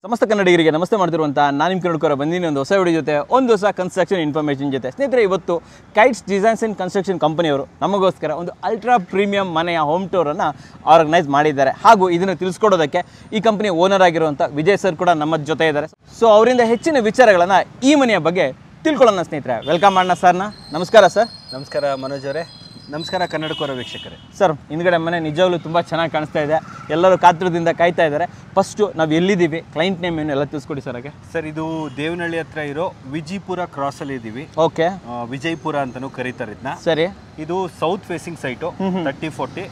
ಸಮಸ್ತ ಕನ್ನಡಿಗರಿಗೆ ನಮಸ್ತೆ ಮಾಡ್ತಿರುವಂಥ ನಾನು ನಿಮ್ಮ ಕನ್ನಡಕರ ಬಂದಿನಿ ಒಂದು ಹೊಸ ವಿಡಿಯೋ ಜೊತೆ ಒಂದು ಹೊಸ ಕನ್ಸ್ಟ್ರಕ್ಷನ್ ಇನ್ಫಾರ್ಮೇಷನ್ ಜೊತೆ ಸ್ನೇಹಿತರೆ ಇವತ್ತು ಕೈಟ್ಸ್ ಡಿಸೈನ್ಸ್ ಆ್ಯಂಡ್ ಕನ್ಸ್ಟ್ರಕ್ಷನ್ ಕಂಪನಿಯವರು ನಮಗೋಸ್ಕರ ಒಂದು ಅಲ್ಟ್ರಾ ಪ್ರೀಮಿಯಂ ಮನೆಯ ಹೋಮ್ ಟೂರನ್ನು ಆರ್ಗನೈಸ್ ಮಾಡಿದ್ದಾರೆ ಹಾಗೂ ಇದನ್ನು ತಿಳಿಸ್ಕೊಡೋದಕ್ಕೆ ಈ ಕಂಪನಿ ಓನರ್ ಆಗಿರುವಂಥ ವಿಜಯ್ ಸರ್ ಕೂಡ ನಮ್ಮ ಜೊತೆ ಇದ್ದಾರೆ ಸೊ ಅವರಿಂದ ಹೆಚ್ಚಿನ ವಿಚಾರಗಳನ್ನು ಈ ಮನೆಯ ಬಗ್ಗೆ ತಿಳ್ಕೊಳ್ಳೋಣ ಸ್ನೇಹಿತರೆ ವೆಲ್ಕಮ್ ಮಾಡೋಣ ಸರ್ನ ನಮಸ್ಕಾರ ಸರ್ ನಮಸ್ಕಾರ ಮನೋಜ್ ಅವರೇ ನಮಸ್ಕಾರ ಕನ್ನಡಕೋರ ವೀಕ್ಷಕರೇ ಸರ್ ಹಿಂದ್ಗಡೆ ಮನೆ ನಿಜವಾಗ್ಲೂ ತುಂಬ ಚೆನ್ನಾಗಿ ಕಾಣಿಸ್ತಾ ಇದೆ ಎಲ್ಲರೂ ಕಾತರದಿಂದ ಕಾಯ್ತಾ ಇದ್ದಾರೆ ಫಸ್ಟು ನಾವು ಎಲ್ಲಿದ್ದೀವಿ ಕ್ಲೈಂಟ್ ನೇಮ್ ಏನು ಎಲ್ಲ ತಿಳಿಸ್ಕೊಡಿ ಸರ್ ಹಾಗೆ ಸರ್ ಇದು ದೇವನಹಳ್ಳಿ ಹತ್ರ ಇರೋ ವಿಜಿಪುರ ಕ್ರಾಸ್ ಅಲ್ಲಿ ಇದೀವಿ ಓಕೆ ಆ, ವಿಜಯಪುರ ಅಂತಾನು ಕರೀತಾರೆ ಇದನ್ನ ಸರಿ ಇದು south facing site thirty forty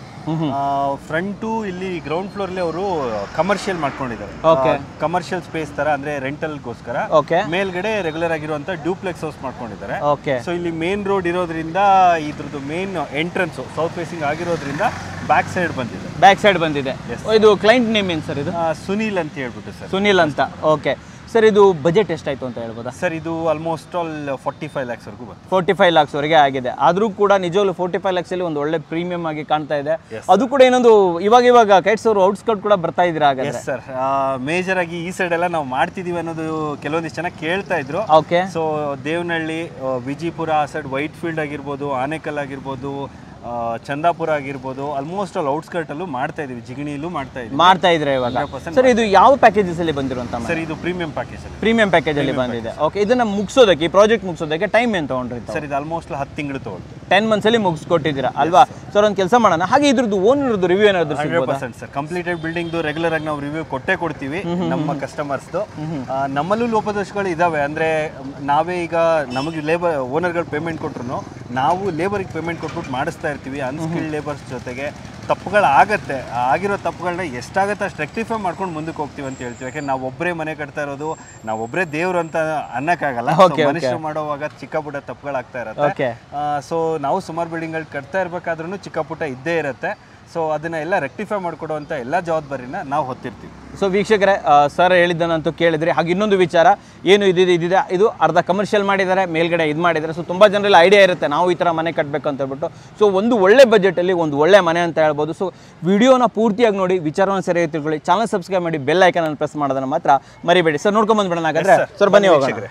front ಇಲ್ಲಿ ಗ್ರೌಂಡ್ ಫ್ಲೋರ್ ಅಲ್ಲಿ ಅವರು ಕಮರ್ಷಿಯಲ್ ಮಾಡ್ಕೊಂಡಿದ್ದಾರೆ Okay. ಕಮರ್ಷಿಯಲ್ ಸ್ಪೇಸ್ ತರ ಅಂದ್ರೆ ರೆಂಟಲ್ಗೋಸ್ಕರ ಓಕೆ ಮೇಲ್ಗಡೆ ರೆಗ್ಯುಲರ್ ಆಗಿರುವಂತ ಡ್ಯೂಪ್ಲೆಕ್ಸ್ ಹೌಸ್ ಮಾಡ್ಕೊಂಡಿದ್ದಾರೆ ಓಕೆ ಸೊ ಇಲ್ಲಿ ಮೇನ್ ರೋಡ್ ಇರೋದ್ರಿಂದ ಇದ್ರದ್ದು ಮೇನ್ ಎಂಟ್ರೆನ್ಸ್ ಸೌತ್ ಫೇಸಿಂಗ್ ಆಗಿರೋದ್ರಿಂದ ಬ್ಯಾಕ್ ಸೈಡ್ ಬಂದಿದೆ ಬ್ಯಾಕ್ ಸೈಡ್ ಬಂದಿದೆ ಇದು ಕ್ಲೈಂಟ್ ನೇಮ್ ಏನು ಸರ್ ಇದು ಆ, ಸುನೀಲ್ ಅಂತ ಹೇಳ್ಬಿಟ್ಟು ಸರ್ ಸುನಿಲ್ ಅಂತ ಓಕೆ ಸರ್ ಇದು ಬಜೆಟ್ ಎಷ್ಟಾಯ್ತು ಅಂತ ಹೇಳ್ಬೋದಾ ಸರ್ ಇದು almost all forty five lakhs ವರೆಗೂ ಬಂತು ಫೋರ್ಟಿ ಫೈವ್ ಲ್ಯಾಕ್ಸ್ವರೆಗೆ ಆಗಿದೆ ಆದರೂ ಕೂಡ ನಿಜವಾಗ್ಲೂ ಫೋರ್ಟಿ ಫೈವ್ ಲ್ಯಾಕ್ಸಲ್ಲಿ ಒಂದು ಒಳ್ಳೆ ಪ್ರೀಮಿಯಂ ಆಗಿ ಕಾಣ್ತಾ ಇದೆ ಅದು ಕೂಡ ಇನ್ನೊಂದು ಇವಾಗ ಇವಾಗ ಕೈಟ್ಸ್ ಅವರು ಔಟ್ಸ್ಕರ್ಟ್ ಕೂಡ ಬರ್ತಾ ಇದ್ದೀರಾ ಹಾಗಾದ್ರೆ ಎಸ್ ಸರ್ ಮೇಜರ್ ಆಗಿ ಈ ಸೈಡ್ ಎಲ್ಲ ನಾವು ಮಾಡ್ತಿದೀವಿ ಅನ್ನೋದು ಕೆಲವೊಂದಿಷ್ಟು ಜನ ಕೇಳ್ತಾ ಇದ್ರು ಓಕೆ ಸೊ ದೇವನಹಳ್ಳಿ ಆ, ವಿಜಿಪುರ ಆ ಸೈಡ್ ವೈಟ್ ಫೀಲ್ಡ್ ಆಗಿರ್ಬೋದು ಆನೇಕಲ್ ಆಗಿರ್ಬೋದು ಆ, ಚಂದಾಪುರ ಆಗಿರ್ಬೋದು ಆಲ್ಮೋಸ್ಟ್ ಆಲ್ ಔಟ್ಸ್ಕರ್ಟ್ ಅಲ್ಲೂ ಮಾಡ್ತಾ ಇದೀವಿ ಜಿಗಣಿಯಲ್ಲೂ ಮಾಡ್ತಾ ಇದೀವಿ ಮಾಡ್ತಾ ಇದ್ರೆ ಇವಾಗ ಸರ್ ಇದು ಯಾವ ಪ್ಯಾಕೇಜಸ್ ಅಲ್ಲಿ ಬಂದಿರುವಂತ ಸರ್ ಇದು ಪ್ರೀಮಿಯಂ ಪ್ಯಾಕೇಜ್ ಅಲ್ಲಿ ಪ್ರೀಮಿಯಂ ಪ್ಯಾಕೇಜ್ ಅಲ್ಲಿ ಬಂದಿದೆ ಓಕೆ ಇದನ್ನ ಮುಗಿಸೋದಕ್ಕೆ ಈ ಪ್ರಾಜೆಕ್ಟ್ ಮುಗಿಸೋದಕ್ಕೆ ಟೈಮ್ ಏನು ತಗೊಂಡ್ರಿ ಸರ್ ಇದು ಆಲ್ಮೋಸ್ಟ್ ಹತ್ತು ತಿಂಗಳು ತಗೊಳ್ತು ಟೆನ್ ಮಂತ್ಸ್ ಅಲ್ಲಿ ಮುಗಿಸ್ಕೊಟ್ಟಿದ್ದೀರಾ ಅಲ್ವಾ ಸರ್ ಒಂದು ಕೆಲಸ ಮಾಡೋಣ ಹಾಗೆ ಇದ್ರದ್ದು ಓನರ್ದು ರಿವ್ಯೂ ಏನಾದ್ರು ಹಂಡ್ರೆಡ್ ಸಿಗ್ಬೋದಾ percent sir completed building regular ಆಗಿ ನಾವು ರಿವ್ಯೂ ಕೊಟ್ಟೇ ಕೊಡ್ತೀವಿ ನಮ್ಮ ಕಸ್ಟಮರ್ಸ್ದು ನಮ್ಮಲ್ಲೂ ಲೋಪದೋಷಗಳು ಇದಾವೆ ಅಂದ್ರೆ ನಾವೇ ಈಗ ನಮಗೆ ಲೇಬರ್ ಓನರ್ಗಳು ಪೇಮೆಂಟ್ ಕೊಟ್ರು ನಾವು ಲೇಬರ್ಗೆ ಪೇಮೆಂಟ್ ಕೊಟ್ಬಿಟ್ಟು ಮಾಡಿಸ್ತಾ ಇರ್ತೀವಿ ಅನ್ಸ್ಕಿಲ್ಡ್ ಲೇಬರ್ಸ್ ಜೊತೆಗೆ ತಪ್ಪುಗಳಾಗತ್ತೆ ಆ ಆಗಿರೋ ತಪ್ಪುಗಳನ್ನ ಎಷ್ಟಾಗತ್ತೆ ಅಷ್ಟು ರೆಕ್ಟಿಫೈ ಮಾಡ್ಕೊಂಡು ಮುಂದಕ್ಕೆ ಹೋಗ್ತೀವಿ ಅಂತ ಹೇಳ್ತೀವಿ ಯಾಕೆ ನಾವು ಒಬ್ಬರೇ ಮನೆ ಕಟ್ತಾ ಇರೋದು ನಾವು ಒಬ್ಬರೇ ದೇವ್ರು ಅಂತ ಅನ್ನಕ್ಕಾಗಲ್ಲ So, ಮನುಷ್ಯರು ಮಾಡೋವಾಗ ಚಿಕ್ಕ ಪುಟ್ಟ ತಪ್ಪುಗಳಾಗ್ತಾ ಇರತ್ತೆ ಓಕೆ ಸೊ ನಾವು ಸುಮಾರು ಬಿಲ್ಡಿಂಗ್ಗಳು ಕಟ್ತಾ ಇರ್ಬೇಕಾದ್ರೂ ಚಿಕ್ಕ ಪುಟ್ಟ ಇದ್ದೇ ಇರುತ್ತೆ ಸೊ ಅದನ್ನ ಎಲ್ಲ ರೆಕ್ಟಿಫೈ ಮಾಡಿಕೊಡುವಂಥ ಎಲ್ಲ ಜವಾಬ್ದಾರಿನ ನಾವು ಹೊತ್ತಿರ್ತೀವಿ ಸೊ ವೀಕ್ಷಕರೇ ಸರ್ ಹೇಳಿದ್ದನ್ನಂತೂ ಕೇಳಿದ್ರಿ ಹಾಗೆ ಇನ್ನೊಂದು ವಿಚಾರ ಏನು ಇದಿದೆ ಇದಿದೆ ಇದು ಅರ್ಧ ಕಮರ್ಷಿಯಲ್ ಮಾಡಿದ್ದಾರೆ ಮೇಲ್ಗಡೆ ಇದು ಮಾಡಿದ್ದಾರೆ ಸೊ ತುಂಬ ಜನರಲ್ಲಿ ಐಡಿಯಾ ಇರುತ್ತೆ ನಾವು ಈ ಥರ ಮನೆ ಕಟ್ಟಬೇಕು ಅಂತ ಹೇಳ್ಬಿಟ್ಟು ಸೊ ಒಂದು ಒಳ್ಳೆ ಬಜೆಟಲ್ಲಿ ಒಂದು ಒಳ್ಳೆ ಮನೆ ಅಂತ ಹೇಳ್ಬೋದು ಸೊ ವಿಡಿಯೋನ ಪೂರ್ತಿಯಾಗಿ ನೋಡಿ ವಿಚಾರವನ್ನು ಸರಿಯಾಗಿ ತಿಳ್ಕೊಳ್ಳಿ ಚಾನಲ್ ಸಬ್ಸ್ಕ್ರೈಬ್ ಮಾಡಿ ಬೆಲ್ ಐಕನ್ ಪ್ರೆಸ್ ಮಾಡೋದನ್ನ ಮಾತ್ರ ಮರಿಬೇಡಿ ಸರ್ ನೋಡ್ಕೊಂಡ್ ಬಂದ್ಬಿಡೋಣ ಹಾಗಾದ್ರೆ ಸರ್ ಬನ್ನಿ ಹೋಗೋಣ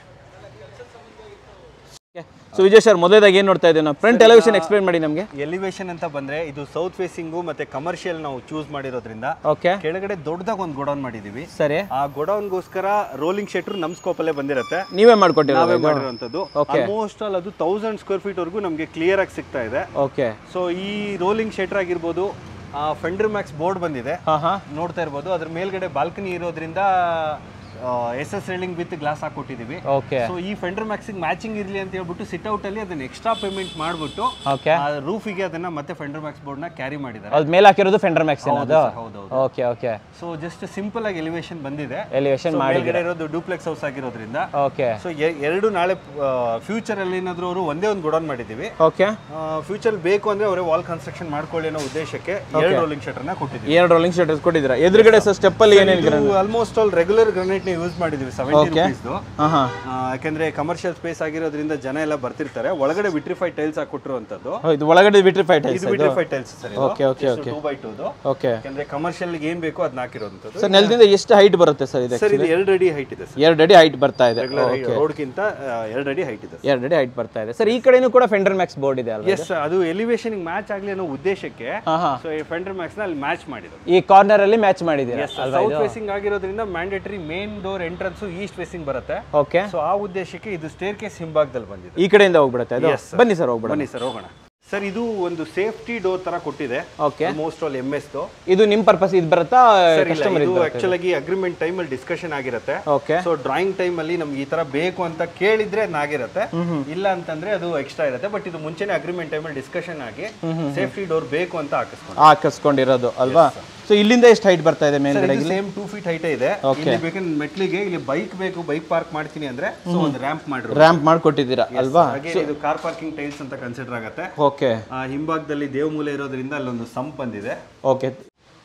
ಸೊ ವಿಜಯ್ ಸರ್ ಮೊದಲೇದಾಗಿ ಏನು ನೋಡ್ತಾ ಇದ್ದೀವಿ ನಾವು ಫ್ರಂಟ್ ಎಲಿವೇಶನ್ ಎಕ್ಸ್ಪ್ಲೇನ್ ಮಾಡಿ ನಮಗೆ ಎಲಿವೇಶನ್ ಅಂತ ಬಂದ್ರೆ ಇದು ಸೌತ್ ಫೇಸಿಂಗು ಮತ್ತೆ ಕಮರ್ಷಿಯಲ್ ನಾವು ಚೂಸ್ ಮಾಡಿರೋದ್ರಿಂದ ಓಕೆ ಕೆಳಗಡೆ ದೊಡ್ಡದಾಗ ಒಂದು ಗೋಡೌನ್ ಮಾಡಿದೀವಿ ಸರಿ ಆ ಗೋಡೌನ್ಗೋಸ್ಕರ ರೋಲಿಂಗ್ ಶೆಟ್ರು ನಮ್ಮ ಸ್ಕೋಪಲ್ಲೇ ಬಂದಿರುತ್ತೆ ನೀವೇ ಮಾಡ್ಕೊಟ್ಟಿರೋದು ನಾವೇ ಮಾಡಿರುವಂಥದ್ದು ಆಲ್ಮೋಸ್ಟ್ ಆಲ್ ಅದು ತೌಸಂಡ್ ಸ್ಕ್ವೇರ್ ಫೀಟ್ ವರೆಗೂ ನಮಗೆ ಕ್ಲಿಯರ್ ಆಗಿ ಸಿಗ್ತಾ ಇದೆ ಓಕೆ ಸೊ ಈ ರೋಲಿಂಗ್ ಶೆಟ್ರ್ ಆಗಿರ್ಬೋದು ಫೆಂಡರ್ ಮ್ಯಾಕ್ಸ್ ಬೋರ್ಡ್ ಬಂದಿದೆ ಹಾಂ ಹಾಂ ನೋಡ್ತಾ ಇರ್ಬೋದು ಅದ್ರ ಮೇಲ್ಗಡೆ ಬಾಲ್ಕನಿ ಇರೋದ್ರಿಂದ S S railing with glass ಹಾಕೊಟ್ಟಿದೀವಿ ಓಕೆ ಸೊ ಈ ಫೆಂಡರ್ ಮ್ಯಾಕ್ಸಿಗೆ ಮ್ಯಾಚಿಂಗ್ ಇರಲಿ ಅಂತ ಹೇಳ್ಬಿಟ್ಟು ಸಿಟ್ ಔಟ್ ಅಲ್ಲಿ ಅದನ್ನ ಎಕ್ಸ್ಟ್ರಾ ಪೇಮೆಂಟ್ ಮಾಡ್ಬಿಟ್ಟು ಓಕೆ ಆ ರೂಫಿಗೆ ಅದನ್ನ ಮತ್ತೆ ಫೆಂಡರ್ ಮ್ಯಾಕ್ಸ್ ಬೋರ್ಡ್ ನ ಕ್ಯಾರಿ ಮಾಡಿದ್ದಾರೆ ಅದು ಮೇಲೆ ಹಾಕಿರೋದು ಫೆಂಡರ್ ಮ್ಯಾಕ್ಸ್ ಏನದು ಹೌದೌದು okay okay so just simple ಆಗಿ ಎಲಿವೇಶನ್ ಬಂದಿದೆ ಎಲಿವೇಶನ್ So, ಮಾಡಿ ಮೇಲ್ಗಡೆ ಇರೋದು ಡೂಪ್ಲೆಕ್ಸ್ ಹೌಸ್ ಆಗಿರೋದ್ರಿಂದ ಓಕೆ ಸೊ ಎರಡು ನಾಳೆ ಫ್ಯೂಚರ್ ಅಲ್ಲಿ ಏನಾದ್ರು ಅವರು ಒಂದೇ ಒಂದು ಗೋಡೌನ್ ಮಾಡಿದೀವಿ ಓಕೆ ಫ್ಯೂಚರ್ ಬೇಕು ಅಂದ್ರೆ ಅವರೇ ವಾಲ್ ಕನ್ಸ್ಟ್ರಕ್ಷನ್ ಮಾಡ್ಕೊಳ್ಳಿ ಅನ್ನೋ ಉದ್ದೇಶಕ್ಕೆ ಎರಡು ರೋಲಿಂಗ್ ಶಟರ್ ನ ಕೊಟ್ಟಿದ್ದೀವಿ ಎರಡು ರೋಲಿಂಗ್ ಶಟರ್ಸ್ ಕೊಟ್ಟಿದ್ದೀರಾ ಎದುರುಗಡೆ ಸರ್ ಸ್ಟೆಪ್ ಅಲ್ಲಿ ಏನೇನು ಆಲ್ಮೋಸ್ಟ್ ಆಲ್ ರೆಗ್ಯುಲರ್ ಗ್ರನೈಟ್ ನ ಯೂಸ್ ಮಾಡಿದೀವಿ ಸೆವೆಂಟಿ ರುಪೀಸ್ದು ಹಾಂ ಹಾಂ ಯಾಕಂದ್ರೆ ಕಮರ್ಷಿಯಲ್ ಸ್ಪೇಸ್ ಆಗಿರೋದ್ರಿಂದ ಜನ ಎಲ್ಲ ಬರ್ತಿರ್ತಾರೆ ಒಳಗಡೆ ವಿಟ್ರಿಫೈಡ್ ಟೈಲ್ಸ್ ಹಾಕೊಟ್ಟಿರುವಂತದ್ದು ಇದು ಒಳಗಡೆ ವಿಟ್ರಿಫೈಡ್ ಇದು vitrified tiles sir okay okay okay two by two okay ಯಾಕಂದ್ರೆ ಕಮರ್ಷಿಯಲ್ ಏನ್ ಬೇಕೋ ಅದನ್ನ ಹಾಕಿರೋಂಥದ್ದು ಸರ್ ನೆಲದಿಂದ ಎಷ್ಟು ಹೈಟ್ ಬರುತ್ತೆ ಸರ್ ಇದು ಸರ್ ಇದು ಎರಡು ಅಡಿ ಹೈಟ್ ಇದೆ ಸರ್ ಎರಡು ಅಡಿ ಹೈಟ್ ಬರ್ತಾ ಇದೆ ರೋಡ್ಗಿಂತ ಎರಡು ಅಡಿ ಹೈಟ್ ಇದೆ ಎರಡು ಅಡಿ ಹೈಟ್ ಬರ್ತಾ ಇದೆ ಸರ್ ಈ ಕಡೆನೂ ಕೂಡ ಫೆಂಡರ್ ಮ್ಯಾಕ್ಸ್ ಬೋರ್ಡ್ ಇದೆ ಅಲ್ವಾ ಎಸ್ ಅದು ಎಲಿವೇಶನ್ ಮ್ಯಾಚ್ ಆಗ್ಲಿ ಅನ್ನೋ ಉದ್ದೇಶಕ್ಕೆ ಹಾಂ ಹಾಂ ಸೊ ಈ ಫೆಂಡರ್ ಮ್ಯಾಕ್ಸ್ ನ ಅಲ್ಲಿ ಮ್ಯಾಚ್ ಮಾಡಿದ್ರು ಈ ಕಾರ್ನರ್ ಅಲ್ಲಿ ಮ್ಯಾಚ್ ಮಾಡಿದ್ದೀರಾ ಸೌತ್ ಫೇಸಿಂಗ್ ಆಗಿರೋದ್ರಿಂದ mandatory main door entrance east facing ಬರುತ್ತೆ ಓಕೆ ಸೊ ಆ ಉದ್ದೇಶಕ್ಕೆ ಇದು ಸ್ಟೇರ್ ಕೇಸ್ ಹಿಂಭಾಗದಲ್ಲಿ ಬಂದಿದೆ ಈ ಕಡೆಯಿಂದ ಹೋಗ್ಬಿಡುತ್ತೆ ಅದು Yes, sir. ಬನ್ನಿ ಸರ್ ಹೋಗ್ಬಿಡ ಬನ್ನಿ ಸರ್ ಹೋಗೋಣ ಸರ್ ಇದು ಒಂದು ಸೇಫ್ಟಿ ಡೋರ್ ತರ ಕೊಟ್ಟಿದೆ okay most all M S ಇದು ನಿಮ್ಮ ಪರ್ಪಸ್ ಇದು ಬರುತ್ತಾ ಸರ್ ಇಲ್ಲ ಕಸ್ಟಮರ್ ಇದು ಆಕ್ಚುಲ್ ಆಗಿ ಅಗ್ರಿಮೆಂಟ್ ಟೈಮ್ ಅಲ್ಲಿ ಡಿಸ್ಕಷನ್ ಆಗಿರುತ್ತೆ ಓಕೆ ಸೊ ಡ್ರಾಯಿಂಗ್ ಟೈಮ್ ಅಲ್ಲಿ ನಮ್ಗೆ ಈ ತರ ಬೇಕು ಅಂತ ಕೇಳಿದ್ರೆ ಅದಾಗಿರುತ್ತೆ ಇಲ್ಲ ಅಂತಂದ್ರೆ ಅದು ಎಕ್ಸ್ಟ್ರಾ ಇರುತ್ತೆ ಬಟ್ ಇದು ಮುಂಚೆನೆ ಅಗ್ರಿಮೆಂಟ್ ಟೈಮ್ ಅಲ್ಲಿ ಡಿಸ್ಕಷನ್ ಆಗಿ ಸೇಫ್ಟಿ ಡೋರ್ ಬೇಕು ಅಂತ ಹಾಕಿಸ್ಕೊಂಡು ಹಾಕಿಸ್ಕೊಂಡಿರೋದು ಅಲ್ವಾ ಸೊ ಇಲ್ಲಿಂದ ಎಷ್ಟು ಹೈಟ್ ಬರ್ತಾ ಇದೆ ಮೇಲ್ಗಡೆ ಸೇಮ್ ಟೂ ಫೀಟ್ ಹೈಟ್ ಇದೆ ಇಲ್ಲಿ ಬೇಕಂದ್ರೆ ಮೆಟ್ಲಿಗೆ ಇಲ್ಲಿ ಬೈಕ್ ಬೇಕು ಬೈಕ್ ಪಾರ್ಕ್ ಮಾಡ್ತೀನಿ ಅಂದ್ರೆ ಸೊ ಒಂದು ರ್ಯಾಂಪ್ ಮಾಡಿರೋ ರ್ಯಾಂಪ್ ಮಾಡ್ಕೊಟ್ಟಿದ್ದೀರಾ ಅಲ್ವಾ ಹಾಗೆ ಇದು ಕಾರ್ ಪಾರ್ಕಿಂಗ್ ಟೈಲ್ಸ್ ಅಂತ ಕನ್ಸಿಡರ್ ಆಗುತ್ತೆ ಓಕೆ ಆ, ಹಿಂಭಾಗದಲ್ಲಿ ದೇವಮೂಲೆ ಇರೋದ್ರಿಂದ ಅಲ್ಲೊಂದು ಸಂಪ್ ಬಂದಿದೆ ಓಕೆ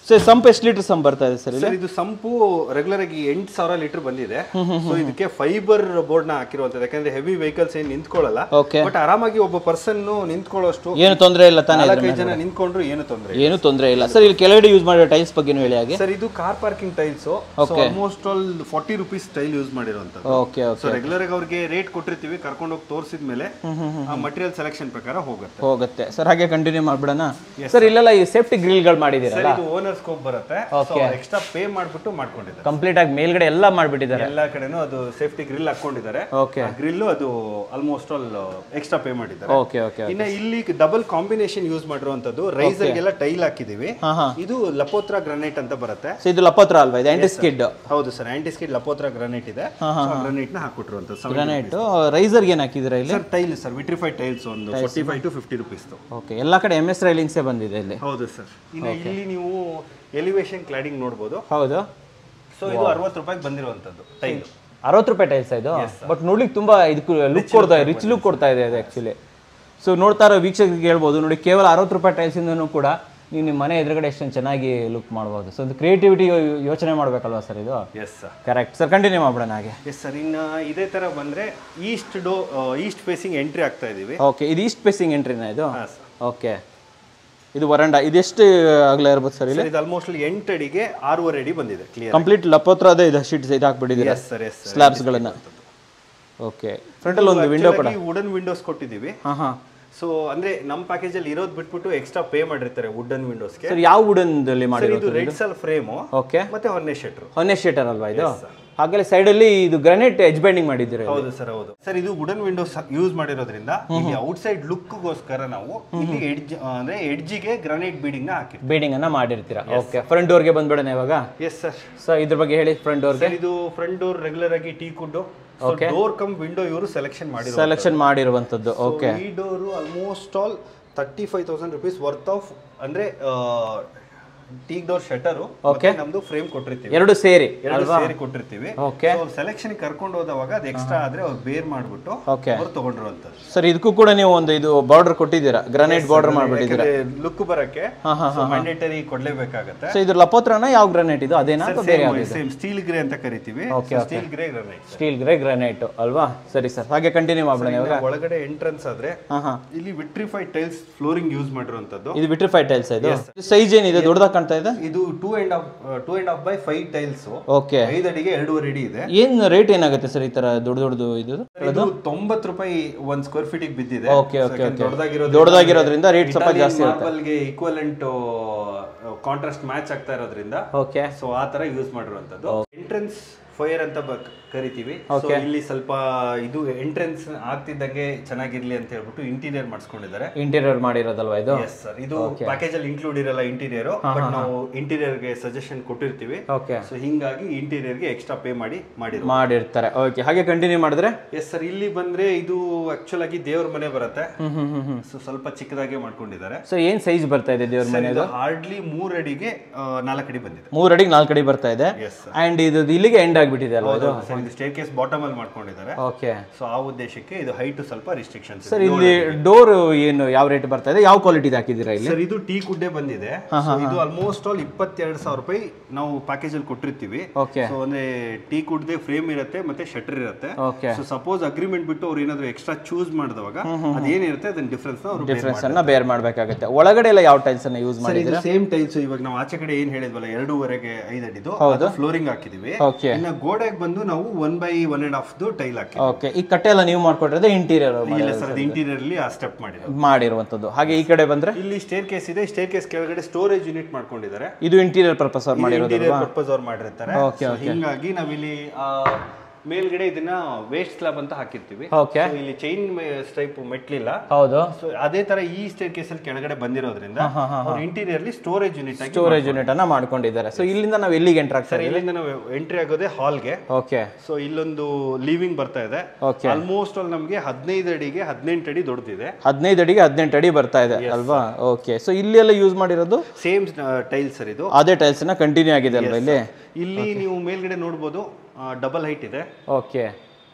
ಸೊ ಸಂಪ್ ಎಷ್ಟು ಲೀಟರ್ ಸಂಪ್ ಬರ್ತಾ ಇದೆ ಸರ್ ಸರ್ ಇದು ಸಂಪು ರೆಗ್ಯುಲರ್ ಆಗಿ ಎಂಟು ಸಾವಿರ ಲೀಟರ್ ಬಂದಿದೆ ಸೊ ಇದಕ್ಕೆ ಫೈಬರ್ ಬೋರ್ಡ್ ನ ಹಾಕಿರುವಂತದ್ದು ಯಾಕಂದ್ರೆ ಹೆವಿ ವೆಹಿಕಲ್ಸ್ ಏನ್ ನಿಂತ್ಕೊಳ್ಳಲ್ಲ ಓಕೆ ಬಟ್ ಆರಾಮಾಗಿ ಒಬ್ಬ ಪರ್ಸನ್ ನಿಂತ್ಕೊಳ್ಳೋಷ್ಟು ಏನು ತೊಂದರೆ ಇಲ್ಲ ತಾನೇ ನಾಲ್ಕೈದು ಜನ ನಿಂತ್ಕೊಂಡ್ರು ಏನು ತೊಂದರೆ ಏನು ತೊಂದರೆ ಇಲ್ಲ ಸರ್ ಇಲ್ಲಿ ಕೆಳಗಡೆ ಯೂಸ್ ಮಾಡಿರೋ ಟೈಲ್ಸ್ ಬಗ್ಗೆನೂ ಹೇಳಿ ಹಾಗೆ ಸರ್ ಇದು car parking tiles almost all forty rupees tile use ಮಾಡಿರುವಂತದ್ದು ಓಕೆ ಓಕೆ ಸೊ ರೆಗ್ಯುಲರ್ ಆಗಿ ಅವ್ರಿಗೆ ರೇಟ್ ಕೊಟ್ಟಿರ್ತೀವಿ ಕರ್ಕೊಂಡು ಹೋಗಿ ತೋರಿಸಿದ ಮೇಲೆ ಆ ಮಟೀರಿಯಲ್ ಸೆಲೆಕ್ಷನ್ ಪ್ರಕಾರ ಹೋಗುತ್ತೆ ಹೋಗುತ್ತೆ ಸರ್ ಹಾಗೆ ಕಂಟಿನ್ಯೂ ಮಾಡ್ಬಿಡೋಣ ಸರ್ ಇಲ್ಲೆಲ್ಲ ಈ ಸೇಫ್ಟಿ ಗ್ರಿಲ್ಗಳು ಮಾಡಿದ್ದೀರಲ್ಲ ಸರ್ ಇದು ಓನರ್ ಸ್ಕೋಪ್ ಬರುತ್ತೆ ಎಕ್ಸ್ಟ್ರಾ ಪೇ ಮಾಡ್ಬಿಟ್ಟು ಮಾಡ್ಕೊಂಡಿದ್ದಾರೆ ಕಂಪ್ಲೀಟ್ ಆಗಿ ಮೇಲ್ಗಡೆ ಎಲ್ಲ ಮಾಡಿಬಿಟ್ಟಿದ್ದಾರೆ ಎಲ್ಲಾ ಕಡೆನೂ ಅದು ಸೇಫ್ಟಿ ಗ್ರಿಲ್ ಹಾಕೊಂಡಿದ್ದಾರೆ ಓಕೆ ಗ್ರಿಲ್ ಅದು ಆಲ್ಮೋಸ್ಟ್ ಆಲ್ ಎಕ್ಸ್ಟ್ರಾ ಪೇ ಮಾಡಿದ್ದಾರೆ ಓಕೆ ಓಕೆ ಇನ್ನ ಇಲ್ಲಿ ಡಬಲ್ ಕಾಂಬಿನೇಷನ್ ಯೂಸ್ ಮಾಡಿರುವಂತದ್ದು ರೈಸರ್ ಗೆಲ್ಲ ಟೈಲ್ ಹಾಕಿದೀವಿ ಹಾ ಹಾ ಇದು ಲಪೋತ್ರ ಗ್ರಾನೈಟ್ ಅಂತ ಬರುತ್ತೆ ಸೊ ಇದು ಲಪೋತ್ರ ಅಲ್ವಾ ಇದು ಆಂಟಿ ಸ್ಕಿಡ್ ಹೌದು ಸರ್ ಆಂಟಿ ಸ್ಕಿಡ್ ಲಪೋತ್ರ ಗ್ರಾನೈಟ್ ಇದೆ ಗ್ರಾನೈಟ್ ನ ಹಾಕ್ಬಿಟ್ಟಿರುವಂತದ್ದು ಗ್ರಾನೈಟ್ ರೈಸರ್ಗೆ ಏನು ಹಾಕಿದ್ದೀರಾ ಇಲ್ಲಿ sir tile sir vitrified tiles ಒಂದು forty five to fifty rupees okay ಎಲ್ಲ ಕಡೆ ಎಮ್ ಎಸ್ ರೈಲಿಂಗ್ಸೇ ಬಂದಿದೆ ಇಲ್ಲಿ ಹೌದು ಸರ್ ಇನ್ನು ಇಲ್ಲಿ ನೀವು ಎಲಿವೇಶನ್ ಕ್ಲಾಡಿಂಗ್ ನೋಡ್ಬೋದು ಹೌದು ಸೊ ಇದು ಅರವತ್ತು ರೂಪಾಯಿಗೆ ಬಂದಿರುವಂತದ್ದು ಟೈಲ್ ಅರವತ್ತು ರೂಪಾಯಿ ಟೈಲ್ಸ್ ಇದು ಬಟ್ ನೋಡ್ಲಿಕ್ಕೆ ತುಂಬಾ ಇದಕ್ಕೆ ಲುಕ್ ಕೊಡ್ತಾ ಇದೆ ರಿಚ್ ಲುಕ್ ಕೊಡ್ತಾ ಇದೆ ಅದು ಆ್ಯಕ್ಚುಲಿ ಸೊ ನೋಡ್ತಾ ಇರೋ ವೀಕ್ಷಕರಿಗೆ ಹೇಳ್ಬೋದು ನೋಡಿ ಕೇವಲ ಅರವತ್ತು ರೂಪಾಯಿ ಟೈಲ್ಸಿಂದನೂ ಕೂಡ ನೀವು ನಿಮ್ಮ ಮನೆ ಎದುರುಗಡೆ ಎಷ್ಟೊಂದು ಚೆನ್ನಾಗಿ ಲುಕ್ ಮಾಡ್ಬೋದು ಸೊ ಒಂದು ಕ್ರಿಯೇಟಿವಿಟಿ ಯೋಚನೆ ಮಾಡಬೇಕಲ್ವಾ ಸರ್ ಇದು yes sir correct sir continue ಮಾಡ್ಬಿಡೋಣ ಹಾಗೆ ಎಸ್ ಸರ್ ಇನ್ನು ಇದೇ ತರ ಬಂದ್ರೆ ಈಸ್ಟ್ ಡೋ ಈಸ್ಟ್ ಫೇಸಿಂಗ್ ಎಂಟ್ರಿ ಆಗ್ತಾ ಇದೀವಿ ಓಕೆ ಇದು ಈಸ್ಟ್ ಫೇಸಿಂಗ್ ಎಂಟ್ರಿನ ಇದು ಹಾ ಸರ್ ಓಕೆ ಇದು ವರಂಡ ಇದೆಷ್ಟು ಅಗಲ ಇರ್ಬೋದು ಸರ್ ಇಲ್ಲಿ ಸರ್ ಇದು ಆಲ್ಮೋಸ್ಟ್ ಎಂಟು ಅಡಿಗೆ ಆರೂವರೆ ಅಡಿ ಬಂದಿದೆ ಕ್ಲಿಯರ್ ಕಂಪ್ಲೀಟ್ ಲಪೋತ್ರ ಅದೇ ಇದು ಶೀಟ್ ಇದು ಹಾಕ್ಬಿಟ್ಟಿದ್ದೀರಾ ಎಸ್ ಸರ್ ಎಸ್ ಸ್ಲ್ಯಾಬ್ಸ್ಗಳನ್ನು ಓಕೆ ಫ್ರಂಟಲ್ಲಿ ಒಂದು ವಿಂಡೋ ಕೂಡ ವುಡನ್ ವಿಂಡೋಸ್ ಕೊಟ್ಟಿದ್ದೀವಿ ಹಾಂ ಹಾಂ ಸೊ ಅಂದ್ರೆ ನಮ್ಮ ಪ್ಯಾಕೇಜ್ ಅಲ್ಲಿ ಇರೋದು ಬಿಟ್ಬಿಟ್ಟು ಎಕ್ಸ್ಟ್ರಾ ಪೇ ಮಾಡಿರ್ತಾರೆ ವುಡನ್ ವಿಂಡೋಸ್ಗೆ ಸರ್ ಯಾವ ವುಡನ್ದಲ್ಲಿ ಸರ್ ಮಾಡಿರೋದು ಇದು ರೆಡ್ ಸೆಲ್ ಫ್ರೇಮು ಓಕೆ ಮತ್ತೆ ಹೊನ್ನೆ ಶೆಟ್ರು ಹೊನ್ನೆ ಶೀಟರ್ ಅಲ್ವಾ ಇದು ಹಾಗಲೇ ಸೈಡಲ್ಲಿ ಇದು ಗ್ರಾನೈಟ್ ಎಜ್ ಬೈಂಡಿಂಗ್ ಮಾಡಿದ್ದೀರಾ ಹೌದು ಸರ್ ಹೌದು ಸರ್ ಇದು ವುಡನ್ ವಿಂಡೋಸ್ ಯೂಸ್ ಮಾಡಿರೋದ್ರಿಂದ ಇಲ್ಲಿ ಔಟ್ಸೈಡ್ ಲುಕ್ಗೋಸ್ಕರ ನಾವು ಇಲ್ಲಿ ಎಡ್ಜ್ ಅಂದ್ರೆ ಎಡ್ಜಿಗೆ ಗ್ರಾನೈಟ್ ಬೀಡಿಂಗ್ ನ ಹಾಕಿರ್ತೀವಿ ಬೀಡಿಂಗ್ ಅನ್ನ ಮಾಡಿರ್ತೀರಾ ಓಕೆ ಫ್ರಂಟ್ ಡೋರ್ಗೆ ಬಂದ್ಬಿಡೋಣ ಇವಾಗ ಎಸ್ ಸರ್ ಸೊ ಇದ್ರ ಬಗ್ಗೆ ಹೇಳಿ ಫ್ರಂಟ್ ಡೋರ್ಗೆ ಸರ್ ಇದು ಫ್ರಂಟ್ ಡೋರ್ ರೆಗ್ಯುಲರ್ ಆಗಿ teak wood door cum window ಇವರು ಸೆಲೆಕ್ಷನ್ ಮಾಡಿರೋ ಸೆಲೆಕ್ಷನ್ ಮಾಡಿರುವಂಥದ್ದು ಓಕೆ ಈ door almost all thirty five thousand rupees worth of ಅಂದ್ರೆ ಟೀ ಡೋರ್ ಶಟರು ಮತ್ತೆ ನಮ್ದು ಫ್ರೇಮ್ ಕೊಟ್ಟಿರ್ತೀವಿ ಎರಡು ಸೇರಿ ಎರಡು ಸೇರಿ ಕೊಟ್ಟಿರ್ತೀವಿ ಓಕೆ ಸೆಲೆಕ್ಷನ್ ಕರ್ಕೊಂಡು ಹೋದವಾಗ ಅದು ಎಕ್ಸ್ಟ್ರಾ ಆದ್ರೆ ಅವ್ರು ಬೇರ್ ಮಾಡ್ಬಿಟ್ಟು ಓಕೆ ಅವ್ರು ತಗೊಂಡಿರುವಂತದ್ದು ಸರ್ ಇದಕ್ಕೂ ಕೂಡ ನೀವು ಒಂದು ಇದು ಬಾರ್ಡರ್ ಕೊಟ್ಟಿದ್ದೀರಾ ಗ್ರಾನೈಟ್ ಬಾರ್ಡರ್ ಮಾಡ್ಬಿಟ್ಟಿದ್ದೀರಾ ಲುಕ್ ಬರಕ್ಕೆ ಮ್ಯಾಂಡೇಟರಿ ಕೊಡ್ಲೇಬೇಕಾಗತ್ತೆ ಸೊ ಇದ್ರ ಲಪೋತ್ರನ ಯಾವ ಗ್ರಾನೈಟ್ ಇದು ಅದೇನಾ ಅಥವಾ ಬೇರೆ ಯಾವ್ದು ಸೇಮ್ ಸ್ಟೀಲ್ ಗ್ರೇ ಅಂತ ಕರಿತೀವಿ steel grey granite steel grey granite ಅಲ್ವಾ ಸರಿ ಸರ್ ಹಾಗೆ ಕಂಟಿನ್ಯೂ ಮಾಡೋಣ ಇವಾಗ ಒಳಗಡೆ ಎಂಟ್ರೆನ್ಸ್ ಆದ್ರೆ ಹಾಂ ಹಾಂ ಇಲ್ಲಿ ವಿಟ್ರಿಫೈಡ್ ಟೈಲ್ಸ್ ಫ್ಲೋರಿಂಗ್ ಯೂಸ್ ಮಾಡಿರುವಂತದ್ದು ಇದು ವಿಟ್ರಿಫೈ ಟೈಲ್ಸ್ ಇದು ಸೈಜ್ ಏನಿದೆ ದೊಡ್ಡದಾಗಿ ಕಾಣ್ತಾ ಇದೆ ಇದು two and half two and half by five tiles okay ಐದು ಅಡಿಗೆ ಎರಡೂವರೆ ಅಡಿ ಇದೆ ಏನ್ ರೇಟ್ ಏನಾಗುತ್ತೆ ಸರ್ ಈ ತರ ದೊಡ್ಡ ದೊಡ್ಡದು ಇದು ಇದು ತೊಂಬತ್ತು ರೂಪಾಯಿ ಒಂದ್ ಸ್ಕ್ವೇರ್ ಫೀಟ್ ಬಿದ್ದಿದೆ ಓಕೆ ಓಕೆ ಓಕೆ ದೊಡ್ಡದಾಗಿರೋದು ದೊಡ್ಡದಾಗಿರೋದ್ರಿಂದ ರೇಟ್ ಸ್ವಲ್ಪ ಜಾಸ್ತಿ ಮಾರ್ಬಲ್ಗೆ ಈಕ್ವಲೆಂಟ್ ಕಾಂಟ್ರಾಸ್ಟ್ ಮ್ಯಾಚ್ ಆಗ್ತಾ ಇರೋದ್ರಿಂದ ಓಕೆ ಸೊ ಆ ತರ ಯೂಸ್ ಮಾಡಿರುವಂತದ್ದು ಎಂಟ್ರೆನ್ಸ್ ಫೈರ್ ಅಂತ ಬ- ಕರಿತೀವಿ ಸೊ ಇಲ್ಲಿ ಸ್ವಲ್ಪ ಇದು ಎಂಟ್ರೆನ್ಸ್ ಆಗ್ತಿದ್ದಂಗೆ ಚೆನ್ನಾಗಿರ್ಲಿ ಅಂತ ಹೇಳ್ಬಿಟ್ಟು ಇಂಟೀರಿಯರ್ ಮಾಡಿಸ್ಕೊಂಡಿದ್ದಾರೆ ಇಂಟೀರಿಯರ್ ಮಾಡಿರೋದಲ್ವಾ ಇದು ಎಸ್ ಸರ್ ಇದು ಪ್ಯಾಕೇಜ್ ಅಲ್ಲಿ ಇನ್ಕ್ಲೂಡ್ ಇರಲ್ಲ ಇಂಟೀರಿಯರ್ ಬಟ್ ನಾವು ಇಂಟೀರಿಯರ್ ಗೆ ಸಜೆಷನ್ ಕೊಟ್ಟಿರ್ತೀವಿ ಓಕೆ ಸೊ ಹಿಂಗಾಗಿ ಇಂಟೀರಿಯರ್ ಗೆ ಎಕ್ಸ್ಟ್ರಾ ಪೇ ಮಾಡಿ ಮಾಡಿರೋ ಮಾಡಿರ್ತಾರೆ ಓಕೆ ಹಾಗೆ ಕಂಟಿನ್ಯೂ ಮಾಡಿದ್ರೆ ಎಸ್ ಸರ್ ಇಲ್ಲಿ ಬಂದ್ರೆ ಇದು ಆಕ್ಚುಲ್ ಆಗಿ ದೇವ್ರ ಮನೆ ಬರುತ್ತೆ ಹ್ಮ್ ಹ್ಮ್ ಹ್ಮ್ ಹ್ಮ್ ಸೊ ಸ್ವಲ್ಪ ಚಿಕ್ಕದಾಗೆ ಮಾಡ್ಕೊಂಡಿದ್ದಾರೆ ಸೊ ಏನ್ ಸೈಜ್ ಬರ್ತಾ ಇದೆ ದೇವ್ರ ಮನೆ ಇದು ಹಾರ್ಡ್ಲಿ ಮೂರ್ ಅಡಿಗೆ ನಾಲ್ಕು ಅಡಿ ಬಂದಿದೆ ಮೂರ್ ಅಡಿಗೆ ನಾಲ್ಕು ಅಡಿ ಬರ್ತಾ ಇದೆ ಎಸ್ ಅಂಡ್ ಇದು ಇಲ್ಲಿಗೆ ಎಂಡ್ ಆಗ್ಬಿಟ್ಟಿದೆ ಅಲ್ವಾ ಇದು ಸರ್ ಇದು ಸ್ಟೇರ್ ಕೇಸ್ ಬಾಟಮ್ ಅಲ್ಲಿ ಮಾಡ್ಕೊಂಡಿದ್ದಾರೆ ಓಕೆ ಸೊ ಆ ಉದ್ದೇಶಕ್ಕೆ ಇದು ಹೈಟ್ ಸ್ವಲ್ಪ ರಿಸ್ಟ್ರಿಕ್ಷನ್ಸ್ ಸರ್ ಇಲ್ಲಿ ಡೋರ್ ಏನು ಯಾವ ರೇಟ್ ಬರ್ತಾ ಇದೆ ಯಾವ ಕ್ವಾಲಿಟಿ ಹಾಕಿದ್ದೀರಾ ಇಲ್ಲಿ ಸರ್ ಇದು ಟೀ ಕುಡ್ಡೆ ಬಂದಿದೆ So ಇದು ಆಲ್ಮೋಸ್ಟ್ ಆಲ್ ಇಪ್ಪತ್ತೆರಡು ಸಾವಿರ ರೂಪಾಯಿ ನಾವು ಪ್ಯಾಕೇಜ್ ಅಲ್ಲಿ ಕೊಟ್ಟಿರ್ತೀವಿ ಓಕೆ ಸೊ ಅಂದ್ರೆ ಟೀ ಕುಡ್ದೆ ಫ್ರೇಮ್ ಇರುತ್ತೆ ಮತ್ತೆ ಶಟರ್ ಇರುತ್ತೆ ಓಕೆ ಸೊ ಸಪೋಸ್ ಅಗ್ರಿಮೆಂಟ್ ಬಿಟ್ಟು ಅವ್ರು ಏನಾದ್ರು ಎಕ್ಸ್ಟ್ರಾ ಚೂಸ್ ಮಾಡಿದವಾಗ ಅದೇನಿರುತ್ತೆ ಅದನ್ನ ಡಿಫ್ರೆನ್ಸ್ ಅವರು ಡಿಫ್ರೆನ್ಸ್ ಅನ್ನ ಬೇರ್ ಮಾಡ್ಬೇಕಾಗುತ್ತೆ ಒಳಗಡೆ ಎಲ್ಲ ಯಾವ ಟೈಲ್ಸ್ ಅನ್ನ ಯೂಸ್ ಮಾಡಿ ಇದು ಸೇಮ್ ಟೈಲ್ಸ್ ಇವಾಗ ನಾವು ಆಚೆ ಕಡೆ ಏನ್ ಹೇಳಿದ್ವಲ್ಲ ಎರಡೂವರೆಗೆ ಐದು ಅಡಿದು ಫ್ಲೋರಿಂಗ್ ಹಾಕಿದೀವಿ ಓಕೆ ಇನ್ನ ಗೋಡೆಗೆ ಬಂದು ನಾವು one by one and half tile ಹಾಕಿ ಓಕೆ ಈ ಕಟ್ಟೆ ಎಲ್ಲ ನೀವು ಮಾಡ್ಕೊಟ್ರೆ ಇಂಟೀರಿಯರ್ ಇಲ್ಲ ಸರ್ ಅದು ಇಂಟೀರಿಯರ್ ಅಲ್ಲಿ ಆ ಸ್ಟೆಪ್ ಮಾಡಿರೋದು ಮಾಡಿರುವಂತದ್ದು ಹಾಗೆ ಈ ಕಡೆ ಬಂದ್ರೆ ಇಲ್ಲಿ ಸ್ಟೇರ್ ಕೇಸ್ ಇದೆ ಸ್ಟೇರ್ ಕೇಸ್ ಕೆಳಗಡೆ ಸ್ಟೋರೇಜ್ ಯೂನಿಟ್ ಮಾಡ್ಕೊಂಡಿದ್ದಾರೆ ಇದು ಇಂಟೀರಿಯರ್ ಪರ್ಪಸ್ ಅವ್ರು ಮಾಡಿರೋದು ಇಂಟೀರಿಯರ್ ಪರ್ಪಸ್ ಅವ್ರು ಮಾಡಿರ್ತಾರೆ So, ಹಿಂಗಾಗಿ ನಾವಿಲ್ಲಿ ಆ, ಮೇಲ್ಗಡೆ ಇದನ್ನ ವೇಸ್ಟ್ ಸ್ಲಾಬ್ ಅಂತ ಹಾಕಿರ್ತೀವಿ ಓಕೆ So, ಇಲ್ಲಿ ಚೈನ್ ಟೈಪ್ ಮೆಟ್ಲಿಲ್ಲ ಹೌದು ಸೊ ಅದೇ ತರ ಈ ಸ್ಟೇರ್ ಕೇಸ್ ಅಲ್ಲಿ ಕೆಳಗಡೆ ಬಂದಿರೋದ್ರಿಂದ ಅವ್ರು ಇಂಟೀರಿಯರ್ಲಿ ಸ್ಟೋರೇಜ್ ಯೂನಿಟ್ ಆಗಿ ಸ್ಟೋರೇಜ್ ಯೂನಿಟ್ ಅನ್ನ ಮಾಡ್ಕೊಂಡಿದ್ದಾರೆ ಸೊ ಇಲ್ಲಿಂದ ನಾವು ಎಲ್ಲಿಗೆ ಎಂಟರ್ ಆಗ್ತಾರೆ ಇಲ್ಲಿಂದ ನಾವು ಎಂಟ್ರಿ ಆಗೋದೇ ಹಾಲ್ಗೆ ಓಕೆ ಸೊ ಇಲ್ಲೊಂದು ಲೀವಿಂಗ್ ಬರ್ತಾ ಇದೆ ಓಕೆ ಆಲ್ಮೋಸ್ಟ್ ಆಲ್ ನಮಗೆ ಹದಿನೈದು ಅಡಿಗೆ ಹದಿನೆಂಟು ಅಡಿ ದೊಡ್ಡದಿದೆ ಹದಿನೈದು ಅಡಿಗೆ ಹದಿನೆಂಟು ಅಡಿ ಬರ್ತಾ ಇದೆ ಅಲ್ವಾ ಓಕೆ ಸೊ ಇಲ್ಲಿ ಎಲ್ಲ ಯೂಸ್ ಮಾಡಿರೋದು ಸೇಮ್ ಟೈಲ್ ಸರ್ ಇದು ಅದೇ ಟೈಲ್ಸ್ ನ ಕಂಟಿನ್ಯೂ ಆಗಿದೆ ಅಲ್ವಾ ಇಲ್ಲಿ ಇಲ್ಲಿ ನೀವು ಮೇಲ್ಗಡೆ ನೋಡ್ಬೋದು ಡಬಲ್ ಹೈಟ್ ಇದೆ okay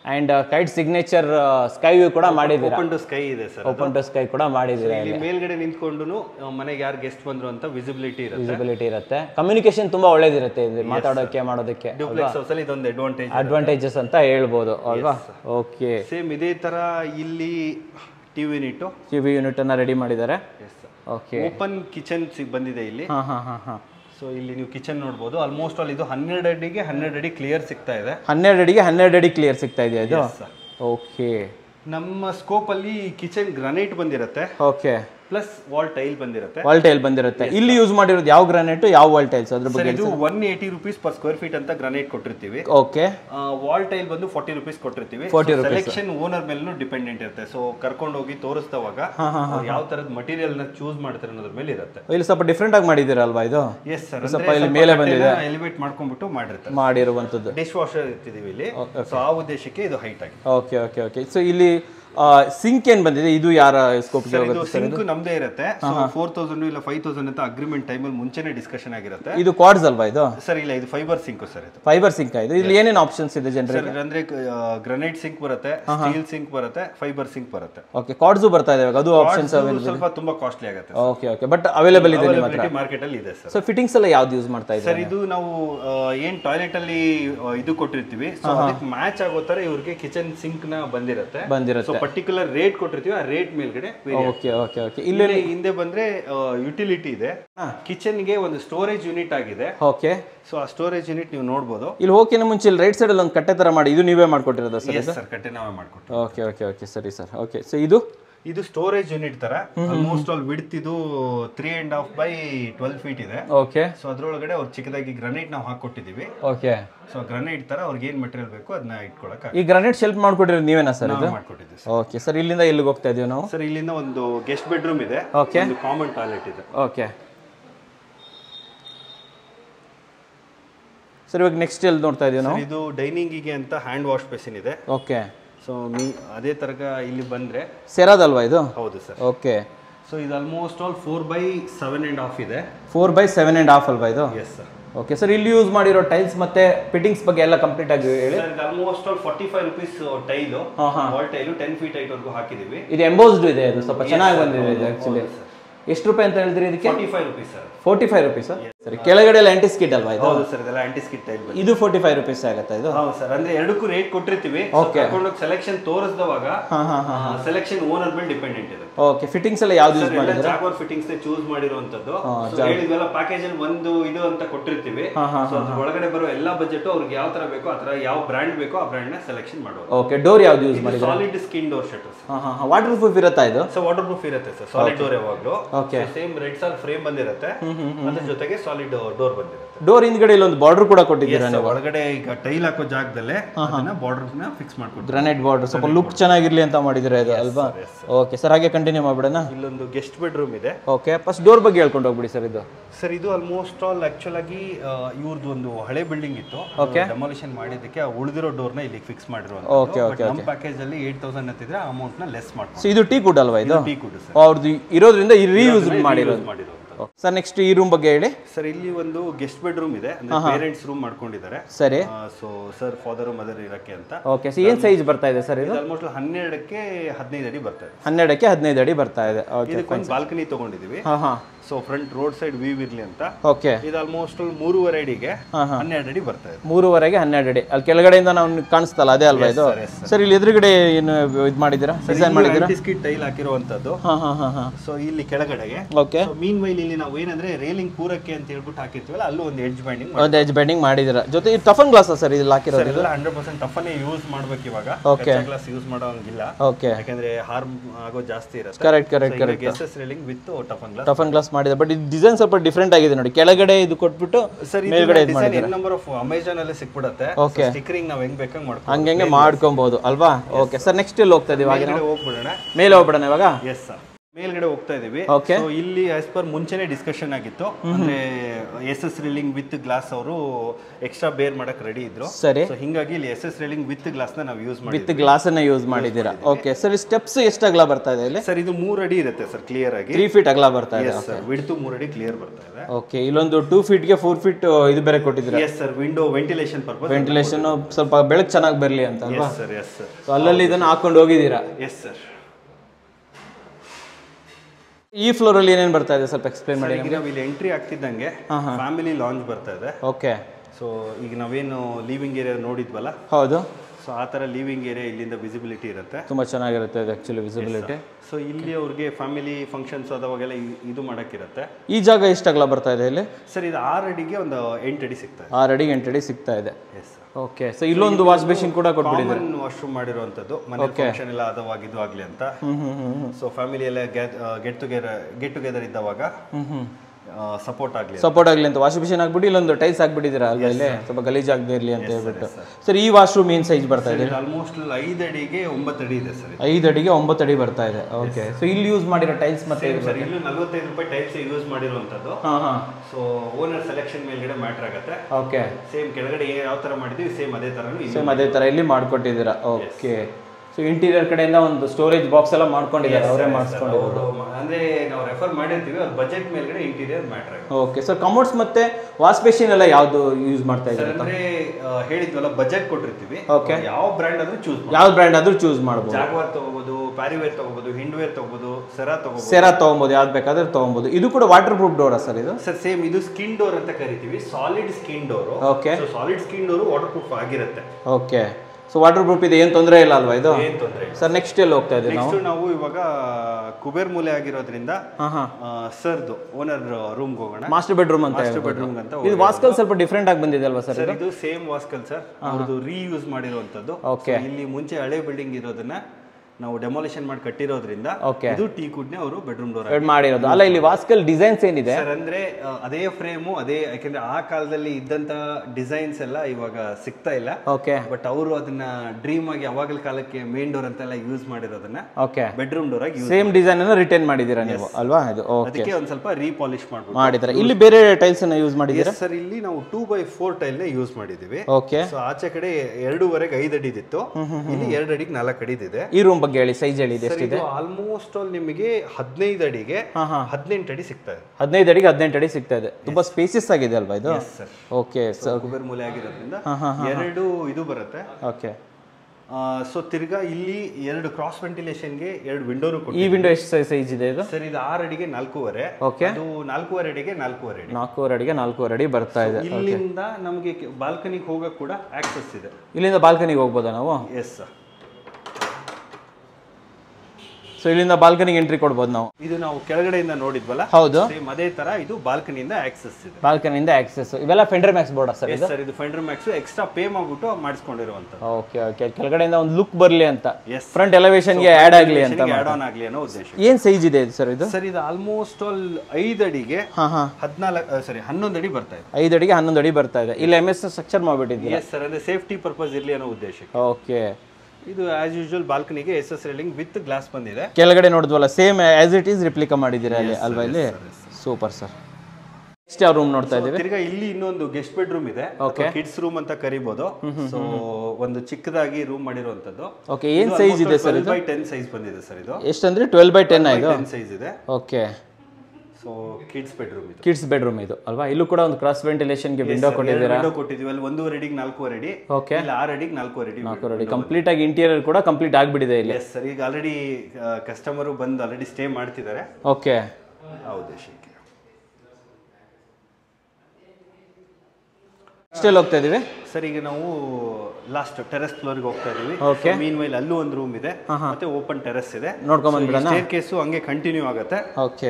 and kite signature sky view ಕೂಡ ಮಾಡಿದ್ದೀರಾ ಓಪನ್ ಟು ಸ್ಕೈ ಇದೆ ಸರ್ ಓಪನ್ ಟು ಸ್ಕೈ ಕೂಡ ಮಾಡಿದ್ದೀರಾ ಇಲ್ಲಿ ಮೇಲ್ಗಡೆ ನಿಂತ್ಕೊಂಡು ಮನೆಗೆ ಯಾರು ಗೆಸ್ಟ್ ಬಂದ್ರು ಅಂತ ವಿಸಿಬಿಲಿಟಿ ಇರುತ್ತೆ ವಿಸಿಬಿಲಿಟಿ ಇರುತ್ತೆ ಕಮ್ಯುನಿಕೇಶನ್ ತುಂಬ ಒಳ್ಳೇದಿರುತ್ತೆ ಇದು ಮಾತಾಡೋಕ್ಕೆ ಮಾಡೋದಕ್ಕೆ ಡ್ಯೂಪ್ಲೆಕ್ಸ್ ಹೌಸಲ್ಲಿ ಇದೊಂದು ಅಡ್ವಾಂಟೇಜ್ ಅಡ್ವಾಂಟೇಜಸ್ ಅಂತ ಹೇಳ್ಬೋದು ಅಲ್ವಾ ಓಕೆ ಸೇಮ್ ಇದೇ ತರ ಇಲ್ಲಿ ಟಿವಿ ಯೂನಿಟ್ ಟಿ ವಿ ಯೂನಿಟನ್ನು ರೆಡಿ ಮಾಡಿದ್ದಾರೆ ಓಕೆ ಓಪನ್ ಕಿಚನ್ ಬಂದಿದೆ ಇಲ್ಲಿ ಹಾಂ ಹಾಂ ಹಾಂ ಹಾಂ ಸೊ ಇಲ್ಲಿ ನೀವು ಕಿಚನ್ ನೋಡ್ಬೋದು ಆಲ್ಮೋಸ್ಟ್ ಆಲ್ ಇದು ಹನ್ನೆರಡು ಅಡಿಗೆ ಹನ್ನೆರಡು ಅಡಿ ಕ್ಲಿಯರ್ ಸಿಗ್ತಾ ಇದೆ ಹನ್ನೆರಡು ಅಡಿಗೆ ಹನ್ನೆರಡು ಅಡಿ ಕ್ಲಿಯರ್ ಸಿಗ್ತಾ ಇದೆಯಾ ಇದು ಓಕೆ ನಮ್ಮ ಸ್ಕೋಪ್ ಅಲ್ಲಿ ಕಿಚನ್ ಗ್ರಾನೈಟ್ ಬಂದಿರುತ್ತೆ ಓಕೆ ಪ್ಲಸ್ ವಾಲ್ ಟೈಲ್ ಬಂದಿರುತ್ತೆ ವಾಲ್ ಟೈಲ್ ಬಂದಿರುತ್ತೆ ಇಲ್ಲಿ ಯೂಸ್ ಮಾಡಿರೋದು ಯಾವ ಗ್ರಾನೈಟು ಯಾವ ವಾಲ್ ಟೈಲ್ಸ್ ಅದ್ರ ಸರ್ ಬಗ್ಗೆ ಇದು one eighty rupees per square feet ಅಂತ ಗ್ರಾನೈಟ್ ಕೊಟ್ಟಿರ್ತೀವಿ ಓಕೆ ವಾಲ್ ಟೈಲ್ ಬಂದು ಫಾರ್ಟಿ ರುಪೀಸ್ ಕೊಟ್ಟಿರ್ತೀವಿ 40 rupees. ಸೆಲೆಕ್ಷನ್ ಓನರ್ ಮೇಲೂ ಡಿಪೆಂಡೆಂಟ್ ಇರುತ್ತೆ ಸೊ ಕರ್ಕೊಂಡು ಹೋಗಿ ತೋರಿಸ್ತವಾಗ ಯಾವ ತರದ ಮಟೀರಿಯಲ್ ನ ಚೂಸ್ ಮಾಡ್ತಾರೆ ಅನ್ನೋದ್ರ ಮೇಲೆ ಇರುತ್ತೆ ಇಲ್ಲಿ ಸ್ವಲ್ಪ ಡಿಫ್ರೆಂಟ್ ಆಗಿ ಮಾಡಿದ್ದೀರಲ್ವಾ ಇದು ಎಸ್ ಸರ್ ಸ್ವಲ್ಪ ಇಲ್ಲಿ ಮೇಲೆ ಬಂದಿದೆ. ಎಲಿವೇಟ್ ಮಾಡ್ಕೊಂಡ್ಬಿಟ್ಟು ಮಾಡಿರ್ತಾರೆ ಮಾಡಿರುವಂಥದ್ದು ಡಿಶ್ ವಾಷರ್ ಇರ್ತಿದೀವಿ ಇಲ್ಲಿ ಸೊ ಆ ಉದ್ದೇಶಕ್ಕೆ ಇದು ಹೈಟ್ ಆಗಿದೆ ಓಕೆ ಓಕೆ ಓಕೆ ಸೊ ಇಲ್ಲಿ ಸಿಂಕ್ ಏನು ಬಂದಿದೆ ಇದು ಯಾರ ಸ್ಕೋಪ್ಗೆ ಸರ್ ಇದು ಸಿಂಕ್ ನಮ್ದೇ ಇರುತ್ತೆ ಸೊ ಫೋರ್ ತೌಸಂಡ್ ಇಲ್ಲ ಫೈವ್ ತೌಸಂಡ್ ಅಂತ ಅಗ್ರಿಮೆಂಟ್ ಟೈಮಲ್ಲಿ ಮುಂಚೆನೆ ಡಿಸ್ಕಷನ್ ಆಗಿರುತ್ತೆ ಇದು ಕ್ವಾಡ್ಸ್ ಅಲ್ವಾ ಇದು ಸರ್ ಇಲ್ಲ ಇದು ಫೈಬರ್ ಸಿಂಕ್ ಸರ್ ಇದು ಫೈಬರ್ ಸಿಂಕ್ ಇದು ಇಲ್ಲಿ ಏನೇನು ಆಪ್ಷನ್ಸ್ ಇದೆ ಜನರಿಗೆ ಸರ್ ಅಂದ್ರೆ ಗ್ರನೈಟ್ ಸಿಂಕ್ ಬರುತ್ತೆ ಸ್ಟೀಲ್ ಸಿಂಕ್ ಬರುತ್ತೆ ಫೈಬರ್ ಸಿಂಕ್ ಬರುತ್ತೆ ಓಕೆ ಕಾರ್ಡ್ಸು ಬರ್ತಾ ಇದೆ ಇವಾಗ ಅದು ಆಪ್ಷನ್ಸ್ ಅದು ಸ್ವಲ್ಪ ತುಂಬಾ ಕಾಸ್ಟ್ಲಿ ಆಗುತ್ತೆ ಓಕೆ ಓಕೆ ಬಟ್ ಅವೈಲೇಬಲ್ ಇದೆ ನಿಮ್ಮ ಹತ್ರ ಮಾರ್ಕೆಟ್ ಅಲ್ಲಿ ಇದೆ ಸರ್ ಸೊ ಫಿಟ್ಟಿಂಗ್ಸ್ ಎಲ್ಲ ಯಾವ್ದು ಯೂಸ್ ಮಾಡ್ತಾ ಇದ್ದಾರೆ ಸರ್ ಇದು ನಾವು ಆ, ಏನ್ ಟಾಯ್ಲೆಟ್ ಅಲ್ಲಿ ಆ, ಇದು ಕೊಟ್ಟಿರ್ತೀವಿ ಸೊ ಅದಕ್ಕೆ ಮ್ಯಾಚ್ ಆಗೋ ತರ ಇವ್ರಿಗೆ ಕಿಚನ್ ಸಿಂಕ್ ನ ಬಂದಿರುತ್ತೆ ಬಂದಿರುತ್ತೆ ಸೊ ಪರ್ಟಿಕ್ಯುಲರ್ ರೇಟ್ ಕೊಟ್ಟಿರ್ತೀವಿ ಆ ರೇಟ್ ಮೇಲ್ಗಡೆ ಓಕೆ ಓಕೆ ಓಕೆ ಇಲ್ಲಿ ಇಲ್ಲಿ ಹಿಂದೆ ಬಂದ್ರೆ ಯುಟಿಲಿಟಿ ಇದೆ ಕಿಚನ್ ಗೆ ಒಂದು ಸ್ಟೋರೇಜ್ ಯೂನಿಟ್ ಆಗಿದೆ ಓಕೆ ಸೊ ಆ ಸ್ಟೋರೇಜ್ ಯೂನಿಟ್ ನೀವು ನೋಡ್ಬೋದು ಇಲ್ಲಿ ಹೋಗಿನ ಮುಂಚೆ ಇಲ್ಲಿ ರೈಟ್ ಸೈಡಲ್ಲಿ ಒಂದು ಕಟ್ಟೆ ಥರ ಮಾಡಿ ಇದು ನೀವೇ ಮಾಡ್ಕೊಟ್ಟಿರೋದಾ ಸರ್ ಎಸ್ ಸರ್ ಕಟ್ಟೆ ನಾವೇ ಮಾಡ್ಕೊಟ್ಟು ಓಕೆ ಓಕೆ ಓಕೆ ಸರಿ ಸರ್ ಓಕೆ ಸೊ ಇದು ಇದು ಸ್ಟೋರೇಜ್ ಯೂನಿಟ್ ತರ ಆಲ್ಮೋಸ್ಟ್ ಆಲ್ ವಿಡ್ತ್ ಇದು three and half by twelve feet ಇದೆ ಓಕೆ ಸೊ ಅದ್ರೊಳಗಡೆ ಅವ್ರು ಚಿಕ್ಕದಾಗಿ ಗ್ರನೈಟ್ ನಾವು ಹಾಕೊಟ್ಟಿದೀವಿ ಓಕೆ ಸೊ ಗ್ರನೈಟ್ ತರ ಅವ್ರಿಗೆ ಏನ್ ಮೆಟೀರಿಯಲ್ ಬೇಕು ಅದನ್ನ ಇಟ್ಕೊಳಕ್ ಈ ಗ್ರಾನೈಟ್ ಶೆಲ್ಫ್ ಮಾಡ್ಕೊಟ್ಟಿರೋದು ನೀವೇನಾ ಸರ್ ಇದು ಮಾಡ್ಕೊಟ್ಟಿದ್ದೀವಿ ಓಕೆ ಸರ್ ಇಲ್ಲಿಂದ ಎಲ್ಲಿಗೆ ಹೋಗ್ತಾ ಇದೀವಿ ನಾವು ಸರ್ ಇಲ್ಲಿಂದ ಒಂದು ಗೆಸ್ಟ್ ಬೆಡ್ರೂಮ್ ಇದೆ Okay. ಒಂದು ಕಾಮನ್ ಟಾಯ್ಲೆಟ್ ಇದೆ ಓಕೆ ಸರ್ ಇವಾಗ ನೆಕ್ಸ್ಟ್ ಎಲ್ಲಿ ನೋಡ್ತಾ ಇದೀವಿ ನಾವು Sir, ಇದು ಡೈನಿಂಗಿಗೆ ಅಂತ ಹ್ಯಾಂಡ್ ವಾಶ್ ಬೇಸಿನ್ ಇದೆ ಓಕೆ ಸೊ ಮೀ ಅದೇ ತರಗ ಇಲ್ಲಿ ಬಂದ್ರೆ ಸೇರಾದಲ್ವಾ ಇದು ಹೌದು ಸರ್ ಓಕೆ ಸೊ ಇದು almost all four by seven and half ಇದೆ four by seven and half ಅಲ್ವಾ ಇದು ಎಸ್ ಸರ್ ಓಕೆ ಸರ್ ಇಲ್ಲಿ ಯೂಸ್ ಮಾಡಿರೋ ಟೈಲ್ಸ್ ಮತ್ತೆ ಫಿಟ್ಟಿಂಗ್ಸ್ ಬಗ್ಗೆ ಎಲ್ಲ ಕಂಪ್ಲೀಟ್ ಆಗಿ ಹೇಳಿ almost all forty five rupees tile ಹಾ, ಹಾ. Wall tile ten feet height ವರ್ಗೂ ಹಾಕಿದೀವಿ ಇದು ಎಂಬೋಸ್ಡ್ ಇದೆ ಇದು ಸ್ವಲ್ಪ ಚೆನ್ನಾಗಿ ಬಂದಿದೆ ಇದು ಆ್ಯಕ್ಚುಲಿ ಎಷ್ಟು ರೂಪಾಯಿ ಅಂತ ಹೇಳಿದ್ರಿ ಇದಕ್ಕೆ forty five rupees sir forty five rupees ಸರಿ ಕೆಳಗಡೆ ಎಲ್ಲ ಆಂಟಿಸ್ಕಿಟ್ ಅಲ್ವಾ ಇದು ಹೌದು ಸರ್ ಇದೆಲ್ಲ ಆಂಟಿಸ್ಕಿಟ್ ಟೈಲ್ ಇದು ಫೋರ್ಟಿ ಫೈವ್ ರುಪೀಸ್ ಆಗುತ್ತಾ ಇದು ಹೌದು ಸರ್ ಅಂದ್ರೆ ಎರಡಕ್ಕೂ ರೇಟ್ ಕೊಟ್ಟಿರ್ತೀವಿ Okay. ತಗೊಂಡೋಗಿ ಸೆಲೆಕ್ಷನ್ ತೋರಿಸಿದವಾಗ ಹಾಂ ಹಾಂ ಹಾಂ ಸೆಲೆಕ್ಷನ್ ಓನರ್ ಮೇಲೆ ಡಿಪೆಂಡೆಂಟ್ ಇದೆ ಓಕೆ ಫಿಟ್ಟಿಂಗ್ಸ್ ಎಲ್ಲ ಯಾವ್ದು ಯೂಸ್ ಮಾಡಿ ಜಾಗ್ವಾರ್ ಫಿಟ್ಟಿಂಗ್ಸ್ ಚೂಸ್ ಮಾಡಿರುವಂತದ್ದು So, ಹೇಳಿದ್ವಲ್ಲ ಪ್ಯಾಕೇಜ್ ಅಲ್ಲಿ ಒಂದು ಇದು ಅಂತ ಕೊಟ್ಟಿರ್ತೀವಿ ಸೊ ಅದ್ರ ಒಳಗಡೆ ಬರೋ ಎಲ್ಲಾ ಬಜೆಟ್ ಅವ್ರಿಗೆ ಯಾವ ತರ ಬೇಕೋ ಆ ತರ ಯಾವ ಬ್ರ್ಯಾಂಡ್ ಬೇಕೋ ಆ ಬ್ರ್ಯಾಂಡ್ ನ ಸೆಲೆಕ್ಷನ್ ಮಾಡೋದು ಓಕೆ ಡೋರ್ ಯಾವ್ದು ಯೂಸ್ ಮಾಡಿ ಸಾಲಿಡ್ ಸ್ಕಿನ್ ಡೋರ್ ಶಟರ್ಸ್ ಹಾಂ ಹಾಂ ಹಾಂ ವಾಟರ್ ಪ್ರೂಫ್ ಇರುತ್ತಾ ಇದು ಸೊ ವಾಟರ್ ಪ್ರೂಫ್ ಇರುತ್ತೆ ಸರ್ ಸಾಲಿಡ್ ಡೋರ್ ಯಾವಾಗ್ಲೂ okay same red sal frame ಬಂದಿರುತ್ತೆ ಅದ್ರ ಜೊತೆಗೆ ಸಾಲಿಡ್ ಡೋರ್ ಬಂದಿರುತ್ತೆ ಡೋರ್ ಹಿಂದ್ಗಡೆ ಇಲ್ಲೊಂದು ಬಾರ್ಡರ್ ಕೂಡ ಕೊಟ್ಟಿದ್ದೀರಾ So, ಒಳಗಡೆ ಈಗ ಟೈಲ್ ಹಾಕೋ ಜಾಗದಲ್ಲೇ ಅದನ್ನ ಬಾರ್ಡರ್ ನ ಫಿಕ್ಸ್ ಮಾಡ್ಕೊಡ್ತೀವಿ ಗ್ರಾನೈಟ್ ಬಾರ್ಡರ್ ಸ್ವಲ್ಪ ಲುಕ್ ಚೆನ್ನಾಗಿರ್ಲಿ ಅಂತ ಮಾಡಿದಿರಾ ಇದು ಅಲ್ವಾ ಓಕೆ ಸರ್ ಹಾಗೆ ಕಂಟಿನ್ಯೂ ಮಾಡ್ಬಿಡೋಣ ಇಲ್ಲೊಂದು ಗೆಸ್ಟ್ ಬೆಡ್ರೂಮ್ ಇದೆ ಓಕೆ ಫಸ್ಟ್ ಡೋರ್ ಬಗ್ಗೆ ಹೇಳ್ಕೊಂಡು ಹೋಗ್ಬಿಡಿ ಸರ್ ಇದು ಸರ್ ಇದು ಆಲ್ಮೋಸ್ಟ್ ಆಲ್ ಆಕ್ಚುಲ್ ಆಗಿ ಇವ್ರದ್ದು ಒಂದು ಹಳೆ ಬಿಲ್ಡಿಂಗ್ ಇತ್ತು ಡೆಮಾಲಿಷನ್ ಮಾಡಿದ್ದಕ್ಕೆ ಆ ಉಳಿದಿರೋ ಡೋರ್ನ ಇಲ್ಲಿ ಫಿಕ್ಸ್ Okay, ಮಾಡಿರುವಂತ ನಮ್ಮ ಪ್ಯಾಕೇಜ್ ಅಲ್ಲಿ ಏಟ್ ತೌಸಂಡ್ ಅಂತಿದ್ರೆ ಅಮೌಂಟ್ ನ ಲೆಸ್ ಮಾಡ್ಕೊಂಡು ಸೊ ಇದು ಟೀ ಕುಡ್ ಅಲ್ವಾ ಇದು ಟೀ ಕುಡ್ ಸರ್ ಅವ್ರದ್ದು ಇರೋದ್ರಿಂದ ಈ ರೀಯೂಸ್ ಮಾಡಿರೋದು ಮಾಡಿರೋದು ಸರ್ ನೆಕ್ಸ್ಟ್ ಈ ರೂಮ್ ಬಗ್ಗೆ ಹೇಳಿ ಸರ್ ಇಲ್ಲಿ ಒಂದು ಗೆಸ್ಟ್ ಬೆಡ್ರೂಮ್ ಇದೆ ಅಂದ್ರೆ ಪೇರೆಂಟ್ಸ್ ರೂಮ್ ಮಾಡ್ಕೊಂಡಿದ್ದಾರೆ ಸರಿ ಸೊ ಸರ್ ಫಾದರ್ ಮದರ್ ಇರಕ್ಕೆ ಅಂತ ಓಕೆ ಸೊ ಏನು ಸೈಜ್ ಬರ್ತಾ ಇದೆ ಸರ್ ಇದು ಇದು ಆಲ್ಮೋಸ್ಟ್ ಹನ್ನೆರಡಕ್ಕೆ ಹದಿನೈದು ಅಡಿ ಬರ್ತದೆ ಹನ್ನೆರಡಕ್ಕೆ ಹದಿನೈದು ಅಡಿ ಬರ್ತಾ ಇದೆ ಓಕೆ ಇದಕ್ಕೊಂದು ಬಾಲ್ಕನಿ ತಗೊಂಡಿದೀವಿ ಹಾಂ ಹಾಂ so front road side view ಇರ್ಲಿ ಅಂತ ಓಕೆ ಇದು ಆಲ್ಮೋಸ್ಟ್ ಮೂರುವರೆ ಅಡಿಗೆ ಹನ್ನೆರಡು ಅಡಿ ಬರ್ತಾ ಇದೆ ಮೂರುವರೆಗೆ ಹನ್ನೆರಡು ಅಡಿ ಅಲ್ಲಿ ಕೆಳಗಡೆಯಿಂದ ನಾವು ಕಾಣಿಸ್ತಲ್ಲ ಅದೇ ಅಲ್ವಾ ಇದು sir, yes, ಸರ್ ಇಲ್ಲಿ ಎದುರುಗಡೆ ಏನು ಇದು ಮಾಡಿದ್ದೀರಾ ಡಿಸೈನ್ ಮಾಡಿದ್ದೀರಾ ಸ್ಕಿಟ್ ಟೈಲ್ ಹಾಕಿರುವಂತದ್ದು ಹಾಂ ಹಾಂ ಹಾಂ ಹಾಂ ಸೊ ಇಲ್ಲಿ ಕೆಳಗಡೆಗೆ ಓಕೆ ಮೀನ್ ವೈಲ್ ಇಲ್ಲಿ ನಾವು ಏನಂದ್ರೆ ರೇಲಿಂಗ್ ಪೂರಕ್ಕೆ ಅಂತ ಹೇಳ್ಬಿಟ್ಟು ಹಾಕಿರ್ತೀವಲ್ಲ ಅಲ್ಲೂ ಒಂದು ಎಡ್ಜ್ ಬೈಂಡಿಂಗ್ ಒಂದು ಎಜ್ ಬೆಂಡಿಂಗ್ ಮಾಡಿದ್ದೀರಾ ಜೊತೆ ಇದು ಟಫನ್ ಗ್ಲಾಸ್ ಸರ್ ಇಲ್ಲಿ ಹಾಕಿರೋದು ಎಲ್ಲ ಹಂಡ್ರೆಡ್ ಪರ್ಸೆಂಟ್ ಟಫನ್ನೇ ಯೂಸ್ ಮಾಡ್ಬೇಕು ಇವಾಗ Okay. ಗ್ಲಾಸ್ ಯೂಸ್ ಮಾಡೋಂಗಿಲ್ಲ ಓಕೆ ಯಾಕಂದ್ರೆ ಹಾರ್ಮ್ ಆಗೋ ಜಾಸ್ತಿ ಇರುತ್ತೆ correct correct correct guesses railing with toughen glass toughen glass ಮಾಡಿದೆ ಬಟ್ ಇದು ಡಿಸೈನ್ ಸ್ವಲ್ಪ ಡಿಫ್ರೆಂಟ್ ಆಗಿದೆ ನೋಡಿ ಕೆಳಗಡೆ ಇದು ಕೊಟ್ಬಿಟ್ಟು ಸರ್ ಮೇಲ್ಗಡೆ ಇದು ಇದು design n number of Amazon ಅಲ್ಲಿ ಸಿಕ್ಬಿಡುತ್ತೆ Okay. ಸ್ಟಿಕರಿಂಗ್ ನಾವ್ ಹೆಂಗ್ ಬೇಕಂಗ್ ಮಾಡ್ಕೊಂಡು ಹಂಗೆ ಮಾಡ್ಕೊಬೋದು ಅಲ್ವಾ ಓಕೆ ಸರ್ ನೆಕ್ಸ್ಟ್ ಎಲ್ಲಿ ಹೋಗ್ತಾ ಇದೀವಿ ಹಾಗೆ ಹೋಗ್ಬಿಡೋಣ ಮೇಲೆ ಹೋಗ್ಬಿಡೋಣ ಇವಾಗ ಎಸ್ ಸರ್ ಮೇಲ್ಗಡೆ ಹೋಗ್ತಾ ಇದೀವಿ Okay. ಸೊ ಇಲ್ಲಿ ಆಸ್ ಪರ್ ಮುಂಚೆನೆ ಡಿಸ್ಕಷನ್ ಆಗಿತ್ತು ಅಂದ್ರೆ S S railing with glass ಅವರು ಎಕ್ಸ್ಟ್ರಾ ಬೇರ್ ಮಾಡಕ್ ರೆಡಿ ಇದ್ರು ಸರಿ ಸೊ ಹಿಂಗಾಗಿ ಇಲ್ಲಿ S S railing with glass ನ ನಾವು ಯೂಸ್ ಮಾಡಿ ವಿತ್ ಗ್ಲಾಸನ್ನ ಯೂಸ್ ಮಾಡಿದ್ದೀರಾ ಓಕೆ ಸರ್ ಸ್ಟೆಪ್ಸ್ ಎಷ್ಟು ಅಗಲ ಬರ್ತಾ ಇದೆ ಇಲ್ಲಿ ಸರ್ ಇದು ಮೂರ್ ಅಡಿ ಇರುತ್ತೆ ಸರ್ ಕ್ಲಿಯರ್ ಆಗಿ ತ್ರೀ ಫೀಟ್ ಅಗಲ ಬರ್ತಾ ಇದೆ ಎಸ್ ಸರ್ ವಿಡ್ತು ಮೂರ್ ಅಡಿ ಕ್ಲಿಯರ್ ಬರ್ತಾ ಇದೆ ಓಕೆ ಇಲ್ಲೊಂದು ಟೂ ಫೀಟ್ಗೆ ಫೋರ್ ಫೀಟ್ ಇದು ಬೇರೆ ಕೊಟ್ಟಿದ್ದೀರಾ yes sir window ventilation purpose ventilation ಸ್ವಲ್ಪ ಬೆಳಕು ಚೆನ್ನಾಗಿ ಬರಲಿ ಅಂತ ಅಲ್ವಾ yes sir yes sir So ಅಲ್ಲಲ್ಲಿ ಇದನ್ನ ಹಾಕೊಂಡು ಹೋಗಿದ್ದೀರಾ ಎಸ್ ಸರ್ ಈ ಫ್ಲೋರ್ ಅಲ್ಲಿ ಏನೇನು ಬರ್ತಾ ಇದೆ ಸ್ವಲ್ಪ ಎಕ್ಸ್ಪ್ಲೇನ್ ಮಾಡಿ ಈಗ ನಾವು ಇಲ್ಲಿ ಎಂಟ್ರಿ ಆಗ್ತಿದ್ದಂಗೆ ಫ್ಯಾಮಿಲಿ ಲಾಂಚ್ ಬರ್ತಾ ಇದೆ ಓಕೆ ಸೊ ಈಗ ನಾವೇನು ಲೀವಿಂಗ್ ಏರಿಯಾ ನೋಡಿದ್ವಲ್ಲ ಹೌದು ಸೊ ಆ ಥರ ಲೀವಿಂಗ್ ಏರಿಯಾ ಇಲ್ಲಿಂದ ವಿಸಿಬಿಲಿಟಿ ಇರುತ್ತೆ ತುಂಬಾ ಚೆನ್ನಾಗಿರುತ್ತೆ ಇದು ಆಕ್ಚುಲಿ ವಿಸಿಬಿಲಿಟಿ ಸೊ ಇಲ್ಲಿ ಅವ್ರಿಗೆ ಫ್ಯಾಮಿಲಿ ಫಂಕ್ಷನ್ಸ್ ಅದಾವಾಗೆಲ್ಲ ಇ- ಇದು ಮಾಡಕ್ಕಿರುತ್ತೆ ಈ ಜಾಗ ಎಷ್ಟು ಅಗಲ ಬರ್ತಾ ಇದೆ ಇಲ್ಲಿ ಸರ್ ಇದು ಆರು ಅಡಿಗೆ ಒಂದು ಎಂಟು ಅಡಿ ಸಿಗ್ತಾ ಆರು ಅಡಿಗೆ ಎಂಟು ಅಡಿ ಸಿಗ್ತಾ ಇದೆ ಇದೆ ಎಸ್ ಓಕೆ ಸೊ ಇಲ್ಲೊಂದು ವಾಶ್ ಬೇಸಿನ್ ಕೂಡ ಕೊಟ್ಬಿಟ್ಟಿದ್ದಾರೆ ಕಾಮನ್ ವಾಶ್ರೂಮ್ ಮಾಡಿರುವಂಥದ್ದು ಮನೆ ಫಂಕ್ಷನ್ ಎಲ್ಲ ಆದವಾಗ ಇದು ಆಗಲಿ ಅಂತ ಸೊ ಫ್ಯಾಮಿಲಿ ಎಲ್ಲ ಗೆಟ್ ಟುಗೆದರ್ ಗೆಟ್ ಟುಗೆದರ್ ಇದ್ದವಾಗ ಸಪೋರ್ಟ್ ಆಗಲಿ ಸಪೋರ್ಟ್ ಆಗಲಿ ಅಂತ ವಾಶ್ ಬೇಸಿನ್ ಹಾಕ್ಬಿಟ್ಟು ಇಲ್ಲೊಂದು ಟೈಲ್ಸ್ ಹಾಕ್ಬಿಟ್ಟಿದ್ದೀರಾ ಅಲ್ವಾ ಇಲ್ಲಿ ಸ್ವಲ್ಪ ಗಲೀಜ್ ಆಗದೆ ಇರಲಿ ಅಂತ ಹೇಳ್ಬಿಟ್ಟು ಸರ್ ಈ ವಾಶ್ರೂಮ್ ಏನು ಸೈಜ್ ಬರ್ತಾ ಇದೆ ಆಲ್ಮೋಸ್ಟ್ ಐದು ಅಡಿಗೆ ಒಂಬತ್ತು ಅಡಿ ಇದೆ ಸರ್ ಐದು ಅಡಿಗೆ ಒಂಬತ್ತು ಅಡಿ ಬರ್ತಾ ಇದೆ ಓಕೆ ಸೊ ಇಲ್ಲಿ ಯೂಸ್ ಮಾಡಿರೋ ಟೈಲ್ಸ್ ಮತ್ತೆ ಸರ್ ಇಲ್ಲೂ ನಲ್ವತ್ತೈದು ರೂಪಾಯಿ ಟೈಪ್ಸ್ ಯೂಸ್ ಮಾಡಿರುವಂಥದ್ದು ಹಾಂ ಹಾಂ ಸೊ ಓನರ್ ಸೆಲೆಕ್ಷನ್ ಮೇಲ್ಗಡೆ ಮ್ಯಾಟ್ರ್ ಆಗುತ್ತೆ ಓಕೆ ಸೇಮ್ ಕೆಳಗಡೆ ಯಾವ ಥರ ಮಾಡಿದ್ವಿ ಸೇಮ್ ಅದೇ ಥರನೂ ಸೇಮ್ ಅದೇ ಥರ ಇಲ್ಲಿ ಮಾಡ್ಕೊಟ್ಟಿದ್ದೀರಾ ಓಕೆ ಸೊ ಇಂಟೀರಿಯರ್ ಕಡೆಯಿಂದ ಒಂದು ಸ್ಟೋರೇಜ್ ಬಾಕ್ಸ್ ಎಲ್ಲ ಮಾಡ್ಕೊಂಡಿದ್ದಾರೆ ಅವರೇ ಮಾಡಿಸ್ಕೊಂಡು ಅವರು ಅಂದ್ರೆ ನಾವು ರೆಫರ್ ಮಾಡಿರ್ತೀವಿ ಅವ್ರ ಬಜೆಟ್ ಮೇಲ್ಗಡೆ ಇಂಟೀರಿಯರ್ ಮ್ಯಾಟ್ರ್ ಆಗುತ್ತೆ ಓಕೆ ಸರ್ ಕಮೋಡ್ಸ್ ಮತ್ತೆ ವಾಶ್ ಬೇಸಿನ್ ಎಲ್ಲ ಯಾವುದು ಯೂಸ್ ಮಾಡ್ತಾ ಇದ್ದಾರೆ ಅಂದ್ರೆ ಆ, ಹೇಳಿದ್ವಲ್ಲ ಬಜೆಟ್ ಕೊಟ್ಟಿರ್ತೀವಿ Okay. ಯಾವ ಬ್ರ್ಯಾಂಡ್ ಆದ್ರೂ ಚೂಸ್ ಮಾಡಿ ಯಾವ ಬ್ರ್ಯಾಂಡ್ ಆದ್ರೂ ಚೂಸ್ ಮಾಡ್ಬೋದು ಜಾಗ್ವಾರ್ ತಗೋಬಹುದು ಪ್ಯಾರಿವೇರ್ ತಗೋಬಹುದು ಹಿಂಡ್ವೇರ್ ತಗೋಬಹುದು ಸೆರಾ ತಗೋಬಹುದು ಸೆರಾ ತೊಗೊಬೋದು ಯಾವ್ದು ಬೇಕಾದ್ರೆ ತೊಗೊಬೋದು ಇದು ಕೂಡ ವಾಟರ್ ಪ್ರೂಫ್ ಡೋರಾ ಸರ್ ಇದು ಸರ್ ಸೇಮ್ ಇದು ಸ್ಕಿನ್ ಡೋರ್ ಅಂತ ಕರಿತೀವಿ solid skin door Okay. So solid skin door waterproof ಆಗಿರುತ್ತೆ ಓಕೆ ಸೊ ವಾಟರ್ ಪ್ರೂಫ್ ಇದೆ ಏನು ತೊಂದರೆ ಇಲ್ಲ ಅಲ್ವಾ ಇದು ಏನ್ ತೊಂದರೆ ಸರ್ ನೆಕ್ಸ್ಟ್ ಎಲ್ಲಿ ಹೋಗ್ತಾ ಇದ್ದೀವಿ ನಾವು ನೆಕ್ಸ್ಟ್ ನಾವು ಇವಾಗ ಕುಬೇರ್ ಮೂಲೆ ಆಗಿರೋದ್ರಿಂದ ಹಾಂ ಹಾಂ ಸರ್ದು ಓನರ್ ರೂಮ್ಗೆ ಹೋಗೋಣ ಮಾಸ್ಟರ್ ಬೆಡ್ರೂಮ್ ಅಂತ ಮಾಸ್ಟರ್ ಹೇಳ್ಬೋದು. ಬೆಡ್ರೂಮ್ ಅಂತ ಇದು ವಾಸ್ಕಲ್ ಸ್ವಲ್ಪ ಡಿಫ್ರೆಂಟ್ ಆಗಿ ಬಂದಿದೆ ಅಲ್ವಾ ಸರ್ ಸರ್ ಇದು ಸೇಮ್ ವಾಸ್ಕಲ್ ಸರ್ ಅವ್ರದ್ದು ರೀಯೂಸ್ ಮಾಡಿರುವಂತದ್ದು Okay. ಇಲ್ಲಿ ಮುಂಚೆ ಹಳೆ ಬಿಲ್ಡಿಂಗ್ ಇರೋದನ್ನ ನಾವು ಡೆಮಾಲಿಷನ್ ಮಾಡಿ ಕಟ್ಟಿರೋದ್ರಿಂದ Okay. ಇದು ಟೀ ಕುಡ್ನೆ ಅವರು ಬೆಡ್ರೂಮ್ ಡೋರ್ Add ಮಾಡಿರೋದು ಅಲ್ಲ ಇಲ್ಲಿ ವಾಸ್ಕಲ್ ಡಿಸೈನ್ಸ್ ಏನಿದೆ ಸರ್ ಅಂದ್ರೆ ಆ, ಅದೇ ಫ್ರೇಮು ಅದೇ ಯಾಕೆಂದ್ರೆ ಆ ಕಾಲದಲ್ಲಿ ಇದ್ದಂತ ಡಿಸೈನ್ಸ್ ಎಲ್ಲ ಇವಾಗ ಸಿಗ್ತಾ ಇಲ್ಲ ಓಕೆ ಬಟ್ ಅವರು ಅದನ್ನ ಡ್ರೀಮ್ ಆಗಿ ಅವಾಗಲ ಕಾಲಕ್ಕೆ ಮೇನ್ ಡೋರ್ ಅಂತೆಲ್ಲ ಯೂಸ್ ಮಾಡಿರೋದನ್ನ ಓಕೆ ಬೆಡ್ರೂಮ್ ಡೋರ್ ಆಗಿ ಯೂಸ್ ಸೇಮ್ ಡಿಸೈನ್ ಅನ್ನು ರಿಟರ್ನ್ ಮಾಡಿದ್ದೀರಾ ನೀವು ಅಲ್ವಾ ಇದು ಓಕೆ ಅದಕ್ಕೆ ಒಂದ್ ಸ್ವಲ್ಪ ರೀಪಾಲಿಶ್ ಮಾಡ್ಬೋದು ಮಾಡಿದ್ದಾರೆ ಇಲ್ಲಿ ಬೇರೆ ಟೈಲ್ಸ್ ಅನ್ನ ಯೂಸ್ ಮಾಡಿದ್ದೀರಾ ಸರ್ ಇಲ್ಲಿ ನಾವು ಟೂ ಬೈ ಫೋರ್ ಟೈಲ್ ನ ಯೂಸ್ ಮಾಡಿದೀವಿ ಓಕೆ ಸೊ ಆಚೆ ಕಡೆ ಎರಡೂವರೆಗೆ ಐದು ಅಡಿದಿತ್ತು ಇಲ್ಲಿ ಎರಡು ಅಡಿಗೆ ನಾಲ್ಕು ಅಡಿದಿದೆ ಈ ರೂಮ್ ಬಗ್ಗೆ ಹೇಳಿ ಸೈಜ್ ಹೇಳಿ ಇದು ಸರ್ ಇದು ಆಲ್ಮೋಸ್ಟ್ ಆಲ್ ನಿಮಗೆ ಹದಿನೈದು ಅಡಿಗೆ ಹದಿನೆಂಟು ಅಡಿ ಸಿಗ್ತಾ ಇದೆ ಹದಿನೈದು ಅಡಿಗೆ ಹದಿನೆಂಟು ಅಡಿ ಸಿಗ್ತಾ ಇದೆ ತುಂಬಾ ಸ್ಪೇಸಿಯಸ್ ಆಗಿದೆ ಅಲ್ವಾ ಇದು ಸರ್ ಓಕೆ ಸರ್ ಕುಬೇರ್ ಮೂಲೆ ಆಗಿರೋದ್ರಿಂದ ಎರಡು ಇದು ಬರುತ್ತೆ ಓಕೆ ಸೊ ತಿರ್ಗಾ ಇಲ್ಲಿ ಎರಡು ಕ್ರಾಸ್ ವೆಂಟಿಲೇಷನ್ಗೆ ಎರಡು ವಿಂಡೋನು ಕೊಟ್ಟು ಈ ವಿಂಡೋ ಎಷ್ಟು ಸೈಜ್ ಇದೆ ಇದು ಸರ್ ಇದು ಆರು ಅಡಿಗೆ ನಾಲ್ಕೂವರೆ ಓಕೆ ಅದು ನಾಲ್ಕೂವರೆ ಅಡಿಗೆ ನಾಲ್ಕೂವರೆ ಅಡಿ ನಾಲ್ಕೂವರೆ ಅಡಿಗೆ ನಾಲ್ಕೂವರೆ ಅಡಿ ಬರ್ತಾ ಇದೆ ಇಲ್ಲಿಂದ ನಮಗೆ ಬಾಲ್ಕನಿಗೆ ಹೋಗಕ್ ಕೂಡ ಆಕ್ಸೆಸ್ ಇದೆ ಇಲ್ಲಿಂದ ಬಾಲ್ಕನಿಗೆ ಹೋಗ್ಬೋದಾ ನಾವು ಎಸ್ ಸರ್ ಸೊ ಇಲ್ಲಿಂದ ಬಾಲ್ಕನಿಗೆ ಎಂಟ್ರಿ ಕೊಡ್ಬೋದು ನಾವು ಇದು ನಾವು ಕೆಳಗಡೆಯಿಂದ ನೋಡಿದ್ವಲ್ಲ ಹೌದು ಸೇಮ್ ಅದೇ ತರ ಇದು ಬಾಲ್ಕನಿಯಿಂದ ಆಕ್ಸೆಸ್ ಇದೆ ಬಾಲ್ಕನಿಂದ ಆಕ್ಸೆಸ್ ಇವೆಲ್ಲ fender max board sir yes sir ಇದು ಫೆಂಡರ್ ಮ್ಯಾಕ್ಸ್ ಎಕ್ಸ್ಟ್ರಾ ಪೇ ಮಾಡ್ಬಿಟ್ಟು ಮಾಡಿಸ್ಕೊಂಡಿರುವಂಥದ್ದು ಓಕೆ ಓಕೆ ಕೆಳಗಡೆಯಿಂದ ಒಂದು ಲುಕ್ ಬರಲಿ ಅಂತ ಎಸ್ ಫ್ರಂಟ್ ಎಲಿವೇಶನ್ಗೆ ಆ್ಯಡ್ ಆಗಲಿ ಅಂತ ಆಡ್ ಆನ್ ಆಗಲಿ ಅನ್ನೋ ಉದ್ದೇಶ ಏನು ಸೈಜ್ ಇದೆ ಸರ್ ಇದು ಸರ್ ಇದು ಆಲ್ಮೋಸ್ಟ್ ಆಲ್ ಐದು ಅಡಿಗೆ ಹಾಂ ಹಾಂ ಹದಿನಾಲ್ಕು ಸಾರಿ ಹನ್ನೊಂದು ಅಡಿ ಬರ್ತಾ ಇದೆ ಐದು ಅಡಿಗೆ ಹನ್ನೊಂದು ಅಡಿ ಬರ್ತಾ ಇದೆ ಇಲ್ಲಿ ಎಮ್ ಎಸ್ ಸ್ಟ್ರಕ್ಚರ್ ಮಾಡಿಬಿಟ್ಟಿದ್ದೀರಾ ಎಸ್ ಸರ್ ಅಂದ್ರೆ ಸೇಫ್ಟಿ ಪರ್ಪಸ್ ಇರಲಿ ಅನ್ನೋ ಉದ್ದೇಶಕ್ಕೆ ಓಕೆ ಇದು ಆಸ್ ಯೂಶುವಲ್ ಬಾಲ್ಕನಿಗೆ S S railing with glass ಬಂದಿದೆ ಕೆಳಗಡೆ ನೋಡಿದ್ವಲ್ಲ same as it is replica ಮಾಡಿದ್ದೀರಾ ಅಲ್ಲಿ ಅಲ್ವಾ ಇಲ್ಲಿ ಸೂಪರ್ ಸರ್ ನೆಕ್ಸ್ಟ್ ಯಾವ ರೂಮ್ ನೋಡ್ತಾ ಇದ್ದೀವಿ ತಿರ್ಗಾ ಇಲ್ಲಿ ಇನ್ನೊಂದು ಗೆಸ್ಟ್ ಬೆಡ್ರೂಮ್ ಇದೆ ಕಿಡ್ಸ್ ರೂಮ್ ಅಂತ ಕರಿಬಹುದು ಸೊ ಒಂದು ಚಿಕ್ಕದಾಗಿ ರೂಮ್ ಮಾಡಿರುವಂತದ್ದು ಓಕೆ ಏನು ಸೈಜ್ ಇದೆ ಸರ್ ಬೈ ಟೆನ್ ಸೈಜ್ ಬಂದಿದೆ ಸರ್ ಇದು ಎಷ್ಟಂದ್ರೆ ಟ್ವೆಲ್ ಬೈ ಟೆನ್ ಇದು ಟೆನ್ ಸೈಜ್ ಇದೆ ಓಕೆ ಸೊ ಕಿಡ್ಸ್ ಬೆಡ್ರೂಮ್ ಇದು ಕಿಡ್ಸ್ ಬೆಡ್ರೂಮ್ ಇದು ಅಲ್ವಾ ಇಲ್ಲೂ ಕೂಡ ಒಂದು ಕ್ರಾಸ್ ವೆಂಟಿಲೇಷನ್ಗೆ ವಿಂಡೋ ಕೊಟ್ಟಿದ್ದೀರಾ ವಿಂಡೋ ಕೊಟ್ಟಿದ್ವಿ ಅಲ್ಲಿ ಒಂದೂವರೆ ಅಡಿಗೆ ನಾಲ್ಕೂವರೆ ಅಡಿ ಓಕೆ ಇಲ್ಲಿ ಆರು ಅಡಿಗೆ ನಾಲ್ಕೂವರೆ ಅಡಿ ನಾಲ್ಕು ಅಡಿ ಕಂಪ್ಲೀಟ್ ಆಗಿ ಇಂಟೀರಿಯರ್ ಕೂಡ ಕಂಪ್ಲೀಟ್ ಆಗಿಬಿಟ್ಟಿದೆ ಇಲ್ಲಿ ಎಸ್ ಸರ್ ಈಗ ಆಲ್ರೆಡಿ ಕಸ್ಟಮರು ಬಂದು ಆಲ್ರೆಡಿ ಸ್ಟೇ ಮಾಡ್ತಿದ್ದಾರೆ ಓಕೆ ಆ ಉದ್ದೇಶಕ್ಕೆ ಎಷ್ಟೆಲ್ಲಿ ಹೋಗ್ತಾ ಇದೀವಿ ಸರ್ ಈಗ ನಾವು ಲಾಸ್ಟ್ ಟೆರೆಸ್ ಫ್ಲೋರ್ಗೆ ಹೋಗ್ತಾ ಇದೀವಿ Okay. ಮೀನ್ ವೈಲ್ ಅಲ್ಲೂ ಒಂದು ರೂಮ್ ಇದೆ ಮತ್ತೆ ಓಪನ್ ಟೆರೆಸ್ ಇದೆ ನೋಡ್ಕೊಂಡ್ ಬಂದ್ಬಿಡೋಣ ಸ್ಟೇರ್ ಕೇಸು ಹಂಗೆ ಕಂಟಿನ್ಯೂ ಆಗುತ್ತೆ ಓಕೆ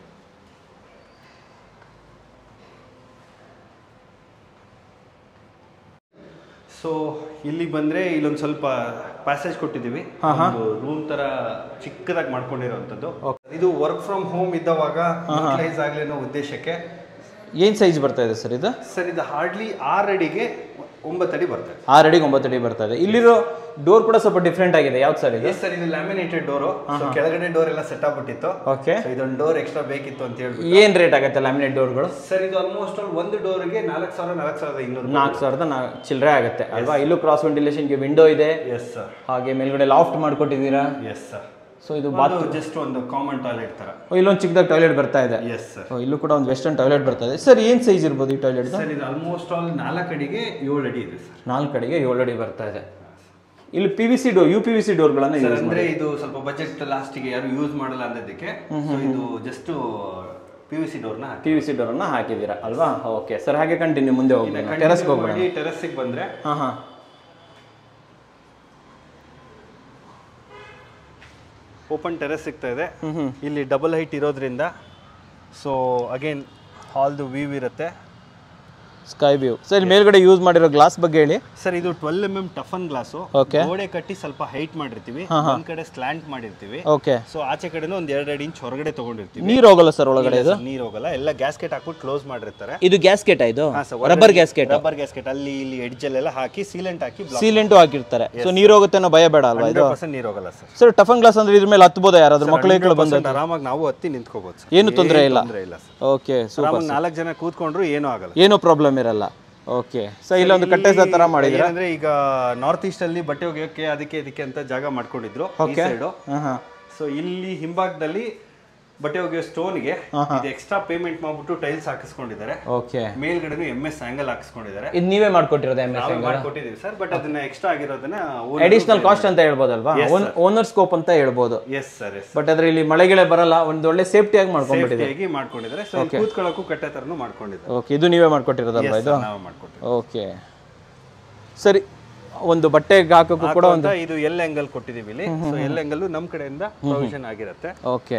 ಸೊ ಇಲ್ಲಿ ಬಂದ್ರೆ ಇಲ್ಲೊಂದು ಸ್ವಲ್ಪ ಪ್ಯಾಸೇಜ್ ಕೊಟ್ಟಿದ್ದೀವಿ ಒಂದು ರೂಮ್ ತರ ಚಿಕ್ಕದಾಗಿ ಮಾಡ್ಕೊಂಡಿರುವಂತದ್ದು ಇದು ವರ್ಕ್ ಫ್ರಮ್ ಹೋಮ್ ಇದ್ದವಾಗ ಯೂಟಿಲೈಸ್ ಆಗ್ಲಿ ಅನ್ನೋ ಉದ್ದೇಶಕ್ಕೆ ಏನು ಸೈಜ್ ಬರ್ತಾ ಇದೆ ಸರ್ ಇದು ಸರ್ ಇದು ಹಾರ್ಡ್ಲಿ ಆರು ಅಡಿಗೆ ಒಂಬತ್ತು ಅಡಿ ಬರ್ತದೆ ಆರು ಅಡಿಗೆ ಒಂಬತ್ತು ಅಡಿ ಬರ್ತಾ ಇದೆ ಇಲ್ಲಿರೋ ಡೋರ್ ಕೂಡ ಸ್ವಲ್ಪ ಡಿಫ್ರೆಂಟ್ ಆಗಿದೆ ಯಾವ್ದು ಸರ್ ಇದು ಎಸ್ ಸರ್ ಇದು ಲ್ಯಾಮಿನೇಟೆಡ್ ಡೋರು ಕೆಳಗಡೆ ಡೋರ್ ಎಲ್ಲ ಸೆಟ್ ಆಗ್ಬಿಟ್ಟಿತ್ತು ಓಕೆ ಸೊ ಇದೊಂದು ಡೋರ್ ಎಕ್ಸ್ಟ್ರಾ ಬೇಕಿತ್ತು ಅಂತ ಹೇಳ್ಬಿಟ್ಟು ಏನ್ ರೇಟ್ ಆಗುತ್ತೆ ಲ್ಯಾಮಿನೇಟ್ ಡೋರ್ಗಳು ಸರ್ ಇದು ಆಲ್ಮೋಸ್ಟ್ ಒಂದು ಡೋರ್ಗೆ ನಾಲ್ಕು ಸಾವಿರ ನಾಲ್ಕು ಸಾವಿರದ ಇನ್ನೂರು ನಾಲ್ಕು ಸಾವಿರದ ನಾ ಚಿಲ್ಲರೆ ಆಗುತ್ತೆ ಅಲ್ವಾ ಇಲ್ಲೂ ಕ್ರಾಸ್ ವೆಂಟಿಲೇಷನ್ಗೆ ವಿಂಡೋ ಇದೆ ಎಸ್ ಸರ್ ಹಾಗೆ ಮೇಲ್ಗಡೆ ಲಾಫ್ಟ್ ಮಾಡ್ಕೊಟ್ಟಿದ್ದೀರಾ ಎಸ್ ಸರ್ ಸೊ ಇದು ಬಾತ್ ಜಸ್ಟ್ ಒಂದು ಕಾಮನ್ ಟಾಯ್ಲೆಟ್ ತರ ಓ, ಇಲ್ಲೊಂದು ಚಿಕ್ಕದಾಗಿ ಟಾಯ್ಲೆಟ್ ಬರ್ತಾ ಇದೆ ಎಸ್ ಸರ್ ಓ, ಇಲ್ಲೂ ಕೂಡ ಒಂದು ವೆಸ್ಟರ್ನ್ ಟಾಯ್ಲೆಟ್ ಬರ್ತಾ ಇದೆ ಸರ್ ಏನು ಸೈಜ್ ಇರ್ಬೋದು ಈ ಟಾಯ್ಲೆಟ್ ಸರ್ ಇದು ಆಲ್ಮೋಸ್ಟ್ ಆಲ್ ನಾಲ್ಕು ಅಡಿಗೆ ಏಳು ಅಡಿ ಇದೆ ಸರ್ ನಾಲ್ಕು ಅಡಿಗೆ ಏಳು ಅಡಿ ಬರ್ತಾ ಇದೆ ಇಲ್ಲಿ P V C door U P V C ಡೋರ್ಗಳನ್ನು ಸರ್ ಯೂಸ್ ಅಂದ್ರೆ ಇದು ಸ್ವಲ್ಪ ಬಜೆಟ್ ಲಾಸ್ಟಿಗೆ ಯಾರು ಯೂಸ್ ಮಾಡಲ್ಲ ಅಂದಿದ್ದಕ್ಕೆ ಸೊ ಇದು ಜಸ್ಟ್ ಪಿ ವಿ ಸಿ ಡೋರ್ನ ಹಾಕಿ ಪಿ ವಿ ಸಿ ಡೋರನ್ನು ಹಾಕಿದ್ದೀರಾ ಅಲ್ವಾ ಓಕೆ ಸರ್ ಹಾಗೆ ಕಂಟಿನ್ಯೂ ಮುಂದೆ ಹೋಗ್ಬೋದು ಟೆರಸ್ಗೆ ಹೋಗೋಣ ಟೆರಸ್ಸಿಗೆ ಬಂದ್ರೆ ಹಾಂ ಹಾಂ ಓಪನ್ ಟೆರೆಸ್ ಸಿಗ್ತಾ ಇದೆ ಇಲ್ಲಿ ಡಬಲ್ ಹೈಟ್ ಇರೋದ್ರಿಂದ ಸೊ ಅಗೇನ್ ಹಾಲ್ದು ವ್ಯೂ ಇರುತ್ತೆ ಸ್ಕೈ ವ್ಯೂ ಸರ್ ಇಲ್ಲಿ ಮೇಲ್ಗಡೆ ಯೂಸ್ ಮಾಡಿರೋ ಗ್ಲಾಸ್ ಬಗ್ಗೆ ಹೇಳಿ ಸರ್ ಇದು ಟ್ವೆಲ್ ಎಮ್ ಎಂ ಟಫನ್ ಗ್ಲಾಸು Okay. ಗೋಡೆ ಕಟ್ಟಿ ಸ್ವಲ್ಪ ಹೈಟ್ ಮಾಡಿರ್ತೀವಿ ಒಂದ್ ಕಡೆ ಸ್ಲಾಂಟ್ ಮಾಡಿರ್ತೀವಿ ಓಕೆ ಸೊ ಆಚೆ ಕಡೆನೂ ಒಂದ್ ಎರಡು ಇಂಚ್ ಹೊರಗಡೆ ತಗೊಂಡಿರ್ತೀವಿ ನೀರು ಹೋಗಲ್ಲ ಸರ್ ಒಳಗಡೆ ಇದು ನೀರು ಹೋಗಲ್ಲ ಎಲ್ಲ ಗ್ಯಾಸ್ಕೆಟ್ ಹಾಕ್ಬಿಟ್ಟು ಕ್ಲೋಸ್ ಮಾಡಿರ್ತಾರೆ ಇದು ಗ್ಯಾಸ್ಕೆಟ್ ಇದು ರಬ್ಬರ್ ಗ್ಯಾಸ್ಕೆಟ್ ರಬ್ಬರ್ ಗ್ಯಾಸ್ಕೆಟ್ ಅಲ್ಲಿ ಇಲ್ಲಿ ಎಡ್ಜ್ ಅಲ್ಲೆಲ್ಲ ಹಾಕಿ ಸೀಲೆಂಟ್ ಹಾಕಿ ಸೀಲೆಂಟು ಹಾಕಿರ್ತಾರೆ ಸೊ ನೀರು ಹೋಗುತ್ತೆ ಅನ್ನೋ ಭಯ ಬೇಡ ಅಲ್ವಾ ಇದು ಹಂಡ್ರೆಡ್ ಪರ್ಸೆಂಟ್ ನೀರು ಹೋಗಲ್ಲ ಸರ್ ಸರ್ ಟಫನ್ ಗ್ಲಾಸ್ ಅಂದ್ರೆ ಇದ್ರ ಮೇಲೆ ಹತ್ಬೋದಾ ಯಾರಾದ್ರೂ ಮಕ್ಕಳು ಬಂದ ಆರಾಮಾಗಿ ನಾವು ಹತ್ತಿ ನಿಂತ್ಕೋಬಹುದು ಸರ್ ಏನು ತೊಂದರೆ ಇಲ್ಲ ತೊಂದರೆ ಇಲ್ಲ ಸರ್ ಓಕೆ ಸೂಪರ್ ಆರಾಮಾಗಿ ನಾಲ್ಕು ಜನ ಕೂತ್ಕೊಂಡ್ರು ಏನೂ ಆಗಲ್ಲ ಏನೂ ಪ್ರಾಬ್ಲಮ್ ಇರಲ್ಲ ಓಕೆ ಸೊ ಇಲ್ಲೊಂದು ಕಟ್ಟೆ ತರ ಮಾಡಿದ್ರೆ ಏನಂದ್ರೆ ಈಗ ನಾರ್ತ್ ಈಸ್ಟ್ ಅಲ್ಲಿ ಬಟ್ಟೆ ಒಗೆಯೋಕೆ ಅದಕ್ಕೆ ಇದಕ್ಕೆ ಅಂತ ಜಾಗ ಮಾಡ್ಕೊಂಡಿದ್ರು ಈ ಸೈಡು ಹಾಂ ಹಾಂ ಸೊ ಇಲ್ಲಿ ಹಿಂಭಾಗದಲ್ಲಿ ಬಟ್ಟೆ ಒಗೆಯೋ ಸ್ಟೋನ್ಗೆ ಇದು ಎಕ್ಸ್ಟ್ರಾ ಪೇಮೆಂಟ್ ಮಾಡ್ಬಿಟ್ಟು ಟೈಲ್ಸ್ ಹಾಕಿಸ್ಕೊಂಡಿದ್ದಾರೆ ಓಕೆ ಮೇಲ್ಗಡೆ ಎಮ್ ಎಸ್ ಆಂಗಲ್ ಹಾಕಿಸ್ಕೊಂಡಿದ್ದಾರೆ ಇದು ನೀವೇ ಮಾಡ್ಕೊಟ್ಟಿರೋದು ಎಮ್ ಎಸ್ ನಾವು ಮಾಡ್ಕೊಟ್ಟಿದೀವಿ ಸರ್ ಬಟ್ ಅದನ್ನ ಎಕ್ಸ್ಟ್ರಾ ಆಗಿರೋದನ್ನ ಅಡಿಷನಲ್ ಕಾಸ್ಟ್ ಅಂತ ಹೇಳ್ಬೋದಲ್ವಾ ಓನರ್ ಸ್ಕೋಪ್ ಅಂತ ಹೇಳ್ಬೋದು ಎಸ್ ಸರ್ ಎಸ್ ಬಟ್ ಅದ್ರ ಇಲ್ಲಿ ಮಳೆಗಿಳೆ ಬರಲ್ಲ ಒಂದು ಒಳ್ಳೆ ಸೇಫ್ಟಿಯಾಗಿ ಮಾಡ್ಕೊಂಡ್ಬಿಟ್ಟಿದೆ ಸೇಫ್ಟಿಯಾಗಿ ಮಾಡ್ಕೊಂಡಿದ್ದಾರೆ ಸೊ ಕೂತ್ಕೊಳ್ಳೋಕ್ಕೂ ಕಟ್ಟೆ ತರನು ಮಾಡ್ಕೊಂಡಿದ್ದಾರೆ ಓಕೆ ಇದು ನೀವೇ ಮಾಡ್ಕೊಟ್ಟಿರೋದಲ್ವಾ ಇದು ನಾವು ಮಾಡ್ಕೊಟ್ಟಿದ್ದೀವಿ ಓಕೆ ಸರಿ ಒಂದು ಬಟ್ಟೆಗೆ ಹಾಕೋಕ್ಕೂ ಕೂಡ ಅಂತ ಇದು ಎಲ್ ಆಂಗಲ್ ಕೊಟ್ಟಿದೀವಿ ಇಲ್ಲಿ ಸೊ ಎಲ್ ಆಂಗಲ್ ನಮ್ ಕಡೆಯಿಂದ ಪ್ರೊವಿಷನ್ ಆಗಿರುತ್ತೆ ಓಕೆ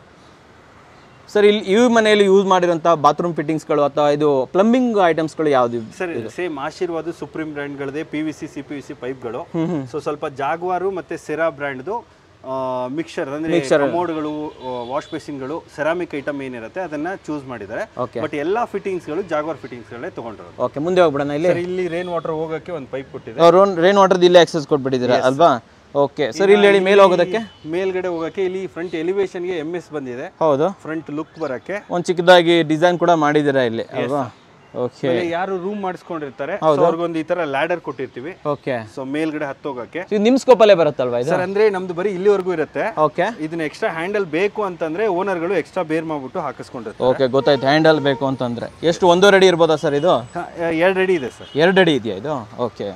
ಸರ್ ಇಲ್ಲಿ ಈ ಮನೆಯಲ್ಲಿ ಯೂಸ್ ಮಾಡಿರೋಂಥ ಬಾತ್ರೂಮ್ ಫಿಟ್ಟಿಂಗ್ಸ್ಗಳು ಅಥವಾ ಇದು ಪ್ಲಂಬಿಂಗ್ ಐಟಮ್ಸ್ಗಳು ಯಾವ್ದು ಸರ್ ಸೇಮ್ ಆಶೀರ್ವಾದ್ ಸುಪ್ರೀಂ ಬ್ರ್ಯಾಂಡ್ಗಳದೇ P V C C P V C ಪೈಪ್ಗಳು ಸೊ ಸ್ವಲ್ಪ ಜಾಗ್ವಾರು ಮತ್ತೆ ಸೆರಾ ಬ್ರ್ಯಾಂಡ್ದು ಮಿಕ್ಸರ್ ಅಂದ್ರೆ ಕಮೋಡ್ಗಳು ವಾಶ್ ಬೇಸಿನ್ಗಳು ಸೆರಾಮಿಕ್ ಐಟಮ್ ಏನಿರುತ್ತೆ ಅದನ್ನ ಚೂಸ್ ಮಾಡಿದ್ದಾರೆ Okay. ಬಟ್ ಎಲ್ಲಾ ಫಿಟ್ಟಿಂಗ್ಸ್ಗಳು ಜಾಗ್ವಾರ್ ಫಿಟ್ಟಿಂಗ್ಸ್ಗಳೇ ತಗೊಂಡಿರೋದು ಓಕೆ ಮುಂದೆ ಹೋಗ್ಬಿಡೋಣ ಇಲ್ಲಿ ಸರ್ ಇಲ್ಲಿ ರೈನ್ ವಾಟರ್ ಹೋಗಕ್ಕೆ ಒಂದು ಪೈಪ್ ಕೊಟ್ಟಿದೆ ರೋನ್ ರೈನ್ ವಾಟರ್ದು ಇಲ್ಲೇ ಆಕ್ಸೆಸ್ ಕೊಟ್ಬಿಟ್ಟಿದ್ದೀರಾ ಅಲ್ವಾ ಓಕೆ ಸರ್ ಇಲ್ಲಿ ಹೇಳಿ ಮೇಲೆ ಹೋಗೋದಕ್ಕೆ ಮೇಲ್ಗಡೆ ಹೋಗಕ್ಕೆ ಇಲ್ಲಿ ಫ್ರಂಟ್ ಎಲಿವೇಶನ್ಗೆ ಎಮ್ ಎಸ್ ಬಂದಿದೆ ಹೌದು ಫ್ರಂಟ್ ಲುಕ್ ಬರಕ್ಕೆ ಒಂದು ಚಿಕ್ಕದಾಗಿ ಡಿಸೈನ್ ಕೂಡ ಮಾಡಿದ್ದೀರಾ ಇಲ್ಲಿ ಅಲ್ವಾ ಓಕೆ ಆಮೇಲೆ ಯಾರು ರೂಮ್ ಮಾಡಿಸ್ಕೊಂಡಿರ್ತಾರೆ so ಅವ್ರಿಗೊಂದು ಈ ತರ ಲ್ಯಾಡರ್ ಕೊಟ್ಟಿರ್ತೀವಿ ಓಕೆ ಸೊ ಮೇಲ್ಗಡೆ ಹತ್ತೋಗಕ್ಕೆ ಇದು ನಿಮ್ಮ ಸ್ಕೋಪಲ್ಲೇ ಬರುತ್ತಲ್ವಾ ಇದು ಸರ್ ಅಂದ್ರೆ ನಮ್ದು ಬರೀ ಇಲ್ಲಿವರೆಗೂ ಇರುತ್ತೆ ಓಕೆ ಇದನ್ನ ಎಕ್ಸ್ಟ್ರಾ ಹ್ಯಾಂಡಲ್ ಬೇಕು ಅಂತಂದ್ರೆ ಓನರ್ಗಳು ಎಕ್ಸ್ಟ್ರಾ ಬೇರ್ ಮಾಡ್ಬಿಟ್ಟು ಹಾಕಿಸ್ಕೊಂಡಿರ್ತಾರೆ ಓಕೆ ಗೊತ್ತಾಯ್ತು ಹ್ಯಾಂಡಲ್ ಬೇಕು ಅಂತಂದ್ರೆ ಎಷ್ಟು ಒಂದೂವರೆ ಅಡಿ ಇರ್ಬೋದಾ ಸರ್ ಇದು ಎರಡು ರೆಡಿ ಇದೆ ಸರ್ ಎರಡು ಅಡಿ ಇದೆಯಾ ಇದು ಓಕೆ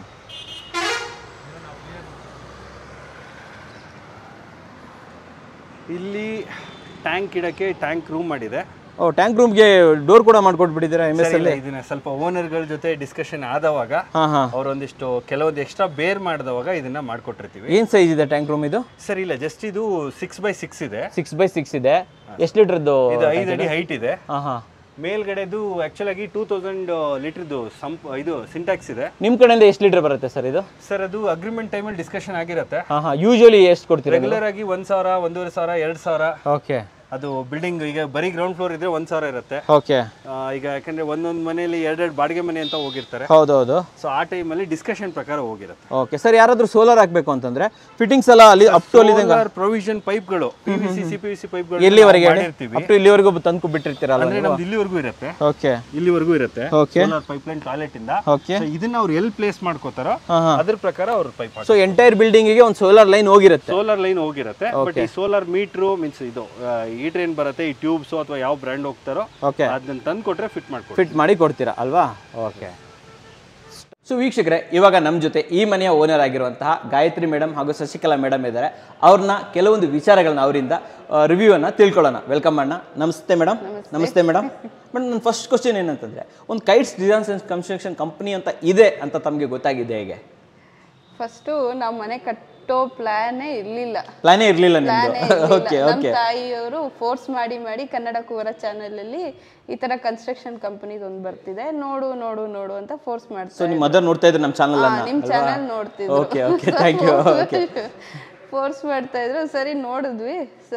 ಇಲ್ಲಿ ಟ್ಯಾಂಕ್ ಇಡಕ್ಕೆ ಟ್ಯಾಂಕ್ ರೂಮ್ ಮಾಡಿದೆ ಓ ಟ್ಯಾಂಕ್ ರೂಮ್ಗೆ ಡೋರ್ ಕೂಡ ಮಾಡ್ಕೊಟ್ಬಿಟ್ಟಿದ್ದೀರಾ ಎಮ್ ಎಸ್ ಸರಿ, ಇಲ್ಲ, ಇದನ್ನ ಸ್ವಲ್ಪ ಓನರ್ಗಳ ಜೊತೆ ಡಿಸ್ಕಷನ್ ಆದವಾಗ ಹಾಂ ಹಾಂ ಅವರೊಂದಿಷ್ಟು ಕೆಲವೊಂದು ಎಕ್ಸ್ಟ್ರಾ ಬೇರ್ ಮಾಡಿದವಾಗ ಇದನ್ನ ಮಾಡ್ಕೊಟ್ಟಿರ್ತೀವಿ ಏನು ಸೈಜ್ ಇದೆ ಟ್ಯಾಂಕ್ ರೂಮ್ ಇದು ಸರ್ ಇಲ್ಲ ಜಸ್ಟ್ ಇದು ಸಿಕ್ಸ್ ಬೈ ಸಿಕ್ಸ್ ಇದೆ ಸಿಕ್ಸ್ ಬೈ ಸಿಕ್ಸ್ ಇದೆ ಎಷ್ಟು ಲೀಟ್ರದ್ದು ಇದು ಐದು ಅಡಿ ಹೈಟ್ ಇದೆ ಹಾಂ ಹಾಂ ಮೇಲ್ಗಡೆದು ಆಕ್ಚುಲ್ ಆಗಿ ಟೂ ತೌಸಂಡ್ ಲೀಟರ್ದು ಸಂಪ್ ಇದು ಸಿಂಟ್ಯಾಕ್ಸ್ ಇದೆ ನಿಮ್ಮ ಕಡೆಯಿಂದ ಎಷ್ಟು ಲೀಟರ್ ಬರುತ್ತೆ ಸರ್ ಇದು ಸರ್ ಅದು ಅಗ್ರಿಮೆಂಟ್ ಟೈಮಲ್ಲಿ ಡಿಸ್ಕಷನ್ ಆಗಿರುತ್ತೆ ಹಾಂ ಹಾಂ ಯೂಶಲಿ ಎಷ್ಟು ಕೊಡ್ತೀರಾ ರೆಗ್ಯುಲರ್ ಆಗಿ ಒಂದ್ ಸಾವಿರ ಒಂದೂವರೆ ಸಾವಿರ ಎರಡ್ ಸಾವಿರ ಓಕೆ ಅದು ಬಿಲ್ಡಿಂಗ್ ಈಗ ಬರೀ ಗ್ರೌಂಡ್ ಫ್ಲೋರ್ ಇದ್ರೆ ಒಂದ್ ಸಾವಿರ ಇರುತ್ತೆ ಓಕೆ ಆ, ಈಗ ಯಾಕಂದ್ರೆ ಒಂದೊಂದು ಮನೆಯಲ್ಲಿ ಎರಡೆರಡು ಬಾಡಿಗೆ ಮನೆ ಅಂತ ಹೋಗಿರ್ತಾರೆ ಹೌದೌದು ಸೊ ಆ ಟೈಮಲ್ಲಿ ಡಿಸ್ಕಷನ್ ಪ್ರಕಾರ ಹೋಗಿರುತ್ತೆ ಓಕೆ ಸರ್ ಯಾರಾದರೂ ಸೋಲಾರ್ ಹಾಕಬೇಕು ಅಂತಂದ್ರೆ ಫಿಟ್ಟಿಂಗ್ಸ್ ಎಲ್ಲ ಅಲ್ಲಿ ಅಪ್ ಟು ಅಲ್ಲಿ ಪ್ರೊವಿಷನ್ ಪೈಪ್ಗಳು P V C C P V C ಪೈಪ್ಗಳು ಎಲ್ಲಿವರೆಗೆ ಹೇಳಿ ಮಾಡಿರ್ತೀವಿ ಅಪ್ ಟು ಇಲ್ಲಿವರೆಗೂ ತಂದು ಬಿಟ್ಟಿರ್ತೀರಲ್ಲ ಅಂದ್ರೆ ನಮ್ದು ಇಲ್ಲಿವರೆಗೂ ಇರುತ್ತೆ ಓಕೆ ಇಲ್ಲಿವರೆಗೂ ಇರುತ್ತೆ ಓಕೆ ಪೈಪ್ಲೈನ್ ಟಾಯ್ಲೆಟ್ ಇಂದ ಓಕೆ So ಇದನ್ನ ಅವ್ರು ಎಲ್ಲಿ ಪ್ಲೇಸ್ ಮಾಡ್ಕೋತಾರೋ ಹಾಂ ಹಾಂ ಅದ್ರ ಪ್ರಕಾರ ಅವ್ರು ಪೈಪ್ ಸೊ ಎಂಟೈರ್ ಬಿಲ್ಡಿಂಗಿಗೆ ಒಂದು ಸೋಲಾರ್ ಲೈನ್ ಹೋಗಿರುತ್ತೆ ಸೋಲಾರ್ ಲೈನ್ ಹೋಗಿರುತ್ತೆ ಬಟ್ ಈ ಸೋಲಾರ್ ಮೀಟ್ರು ಮೀನ್ಸ್ ಇದು ಆ, ಈ ಟ್ರೈನ್ ಬರುತ್ತೆ ಈ ಟ್ಯೂಬ್ಸ್ ಅಥವಾ ಯಾವ ಬ್ರ್ಯಾಂಡ್ ಹೋಗ್ತಾರೋ ಓಕೆ ಅದನ್ನ ತಂದು ಕೊಟ್ರೆ ಫಿಟ್ ಮಾಡ್ಕೊಡ್ತೀವಿ ಫಿಟ್ ಮಾಡಿ ಕೊಡ್ತೀರಾ ಅಲ್ವಾ ಓಕೆ ಸೊ ವೀಕ್ಷಕರೇ ಇವಾಗ ನಮ್ಮ ಜೊತೆ ಈ ಮನೆಯ ಓನರ್ ಆಗಿರುವಂತಹ ಗಾಯತ್ರಿ ಮೇಡಮ್ ಹಾಗೂ ಶಶಿಕಲಾ ಮೇಡಮ್ ಇದ್ದಾರೆ ಅವ್ರನ್ನ ಕೆಲವೊಂದು ವಿಚಾರಗಳನ್ನ ಅವರಿಂದ ರಿವ್ಯೂವನ್ನು ತಿಳ್ಕೊಳ್ಳೋಣ ವೆಲ್ಕಮ್ ಅಣ್ಣ ನಮಸ್ತೆ ಮೇಡಮ್ ನಮಸ್ತೆ ಮೇಡಮ್ ಮೇಡಮ್ ನನ್ನ ಫಸ್ಟ್ ಕ್ವಶನ್ ಏನಂತಂದರೆ ಒಂದು kites designs and construction company ಅಂತ ಇದೆ ಅಂತ ತಮಗೆ ಗೊತ್ತಾಗಿದೆ ಹೇಗೆ ಫಸ್ಟು ನಾವು ಮನೆ ಕಟ್ಟೋ ಪ್ಲಾನೇ ಇರ್ಲಿಲ್ಲ ಪ್ಲಾನೇ ಇರಲಿಲ್ಲ ಪ್ಲಾನೇ ನಿಮ್ಮದು ಓಕೆ ನಮ್ಮ ಓಕೆ ತಾಯಿಯವರು ಫೋರ್ಸ್ ಮಾಡಿ ಮಾಡಿ ಕನ್ನಡ ಕುವರ ಚಾನೆಲ್ ಅಲ್ಲಿ ಈ ತರ ಕನ್ಸ್ಟ್ರಕ್ಷನ್ ಕಂಪನಿದು ಒಂದು ಬರ್ತಿದೆ ನೋಡು ನೋಡು ನೋಡು ಅಂತ ಫೋರ್ಸ್ ಸೊ ಮಾಡ್ತಾರೆ ನಿಮ್ಮ ಮದರ್ ನೋಡ್ತಾ ಇದ್ರು ನಮ್ಮ ಚಾನಲ್ ಅನ್ನ ನಿಮ್ ಚಾನೆಲ್ ನೋಡ್ತಿದ್ರು okay okay thank you okay force ಮಾಡ್ತಾ ಇದ್ರು ಸರಿ ನೋಡಿದ್ವಿ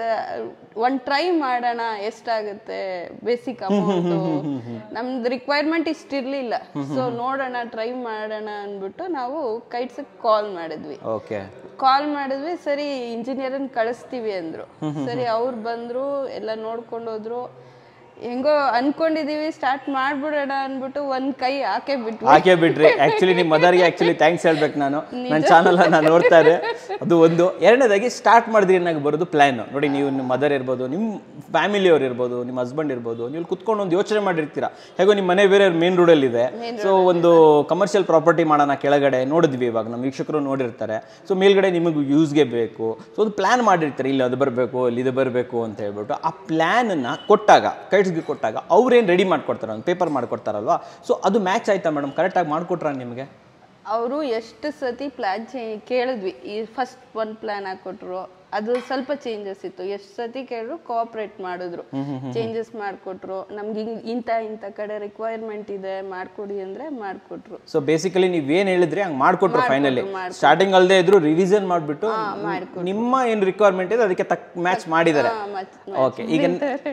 ಒನ್ ಟ್ರೈ ಮಾಡೋಣ ಎಷ್ಟಾಗುತ್ತೆ ಬೇಸಿಕ್ ಅಮೌಂಟು ನಮ್ದು ರಿಕ್ವೈರ್ಮೆಂಟ್ ಇಷ್ಟಿರ್ಲಿಲ್ಲ ಸೊ ನೋಡೋಣ ಟ್ರೈ ಮಾಡೋಣ ಅಂದ್ಬಿಟ್ಟು ನಾವು ಕೈಟ್ಸಕ್ಕೆ ಕಾಲ್ ಮಾಡಿದ್ವಿ ಓಕೆ ಕಾಲ್ ಮಾಡಿದ್ವಿ ಸರಿ ಇಂಜಿನಿಯರನ್ನ ಕಳಿಸ್ತೀವಿ ಅಂದ್ರು ಸರಿ ಅವ್ರು ಬಂದ್ರು ಎಲ್ಲ ನೋಡ್ಕೊಂಡು ಹೋದ್ರು ಹೆಂಗೋ ಅನ್ಕೊಂಡಿದೀವಿ ಸ್ಟಾರ್ಟ್ ಮಾಡ್ಬಿಡೋಣ ಅನ್ಬಿಟ್ಟು ಒಂದ್ ಕೈ ಹಾಕೇ ಬಿಟ್ವಿ ಹಾಕೇ ಬಿಟ್ರಿ ಆಕ್ಚುಲಿ ನಿಮ್ಮ ಮದರ್ಗೆ ಆಕ್ಚುಲಿ ಥ್ಯಾಂಕ್ಸ್ ಹೇಳ್ಬೇಕು ನಾನು ನನ್ನ ಚಾನಲ್ ನಾನು ನೋಡ್ತಾ ಇದ್ದೆ ಅದು ಒಂದು ಎರಡನೇದಾಗಿ ಸ್ಟಾರ್ಟ್ ಮಾಡಿದ್ರಿ ಏನಾಗ ಬರೋದು ಪ್ಲಾನ್ ನೋಡಿ ನೀವು ನಿಮ್ಮ ಮದರ್ ಇರ್ಬೋದು ನಿಮ್ಮ ಫ್ಯಾಮಿಲಿಯವ್ರು ಇರ್ಬೋದು ನಿಮ್ಮ ಹಸ್ಬೆಂಡ್ ಇರ್ಬೋದು ನೀವು ಕುತ್ಕೊಂಡು ಒಂದು ಯೋಚನೆ ಮಾಡಿರ್ತೀರಾ ಹೇಗೋ ನಿಮ್ಮ ಮನೆ ಬೇರೆ ಮೇನ್ ರೋಡಲ್ಲಿ ಇದೆ ಸೊ ಒಂದು ಕಮರ್ಷಿಯಲ್ ಪ್ರಾಪರ್ಟಿ ಮಾಡೋಣ ಕೆಳಗಡೆ ನೋಡಿದ್ವಿ ಇವಾಗ ನಮ್ಮ ವೀಕ್ಷಕರು ನೋಡಿರ್ತಾರೆ ಸೊ ಮೇಲ್ಗಡೆ ನಿಮಗೆ ಯೂಸ್ಗೆ ಬೇಕು ಸೊ ಒಂದು ಪ್ಲಾನ್ ಮಾಡಿರ್ತಾರೆ ಇಲ್ಲಿ ಅದು ಬರಬೇಕು ಇಲ್ಲಿ ಇದು ಬರಬೇಕು ಅಂತ ಹೇಳ್ಬಿಟ್ಟು ಆ ಪ್ಲ್ಯಾನನ್ನು ಕೊಟ್ಟಾಗ ಕೈಟ್ಸ್ಗೆ ಕೊಟ್ಟಾಗ ಅವ್ರೇನು ರೆಡಿ ಮಾಡ್ಕೊಡ್ತಾರೆ ಒಂದು ಪೇಪರ್ ಮಾಡ್ಕೊಡ್ತಾರಲ್ವಾ ಸೊ ಅದು ಮ್ಯಾಚ್ ಆಯ್ತಾ ಮೇಡಮ್ ಕರೆಕ್ಟಾಗಿ ಮಾಡ್ಕೊಟ್ರ ನಿಮಗೆ ಅವರು ಎಷ್ಟು ಸತಿ ಪ್ಲಾನ್ ಚೇ ಕೇಳಿದ್ವಿ ಈ ಫಸ್ಟ್ ಒಂದು ಪ್ಲಾನ್ ಹಾಕೊಟ್ರು ಅದು ಸ್ವಲ್ಪ ಚೇಂಜಸ್ ಇತ್ತು ಎಷ್ಟು ಸತಿ ಕೇಳಿದ್ರು ಕೋಆಪ್ರೇಟ್ ಮಾಡಿದ್ರು ಚೇಂಜಸ್ ಮಾಡಿಕೊಟ್ರು ನಮ್ಗೆ ಹಿಂಗ್ ಇಂಥ ಇಂಥ ಕಡೆ ರಿಕ್ವೈರ್ಮೆಂಟ್ ಇದೆ ಮಾಡ್ಕೊಡಿ ಅಂದ್ರೆ ಮಾಡಿಕೊಟ್ರು ಸೊ ಬೇಸಿಕಲಿ ನೀವು ಏನು ಹೇಳಿದ್ರಿ ಹಂಗೆ ಮಾಡ್ಕೊಟ್ರು ಫೈನಲಿ ಸ್ಟಾರ್ಟಿಂಗ್ ಅಲ್ಲದೆ ಇದ್ರು ರಿವಿಷನ್ ಮಾಡಿಬಿಟ್ಟು ನಿಮ್ಮ ಏನು ರಿಕ್ವೈರ್ಮೆಂಟ್ ಇದೆ ಅದಕ್ಕೆ ತಕ್ಕ ಮ್ಯಾಚ್ ಮಾಡಿದ್ದಾರೆ ಓಕೆ ಈಗ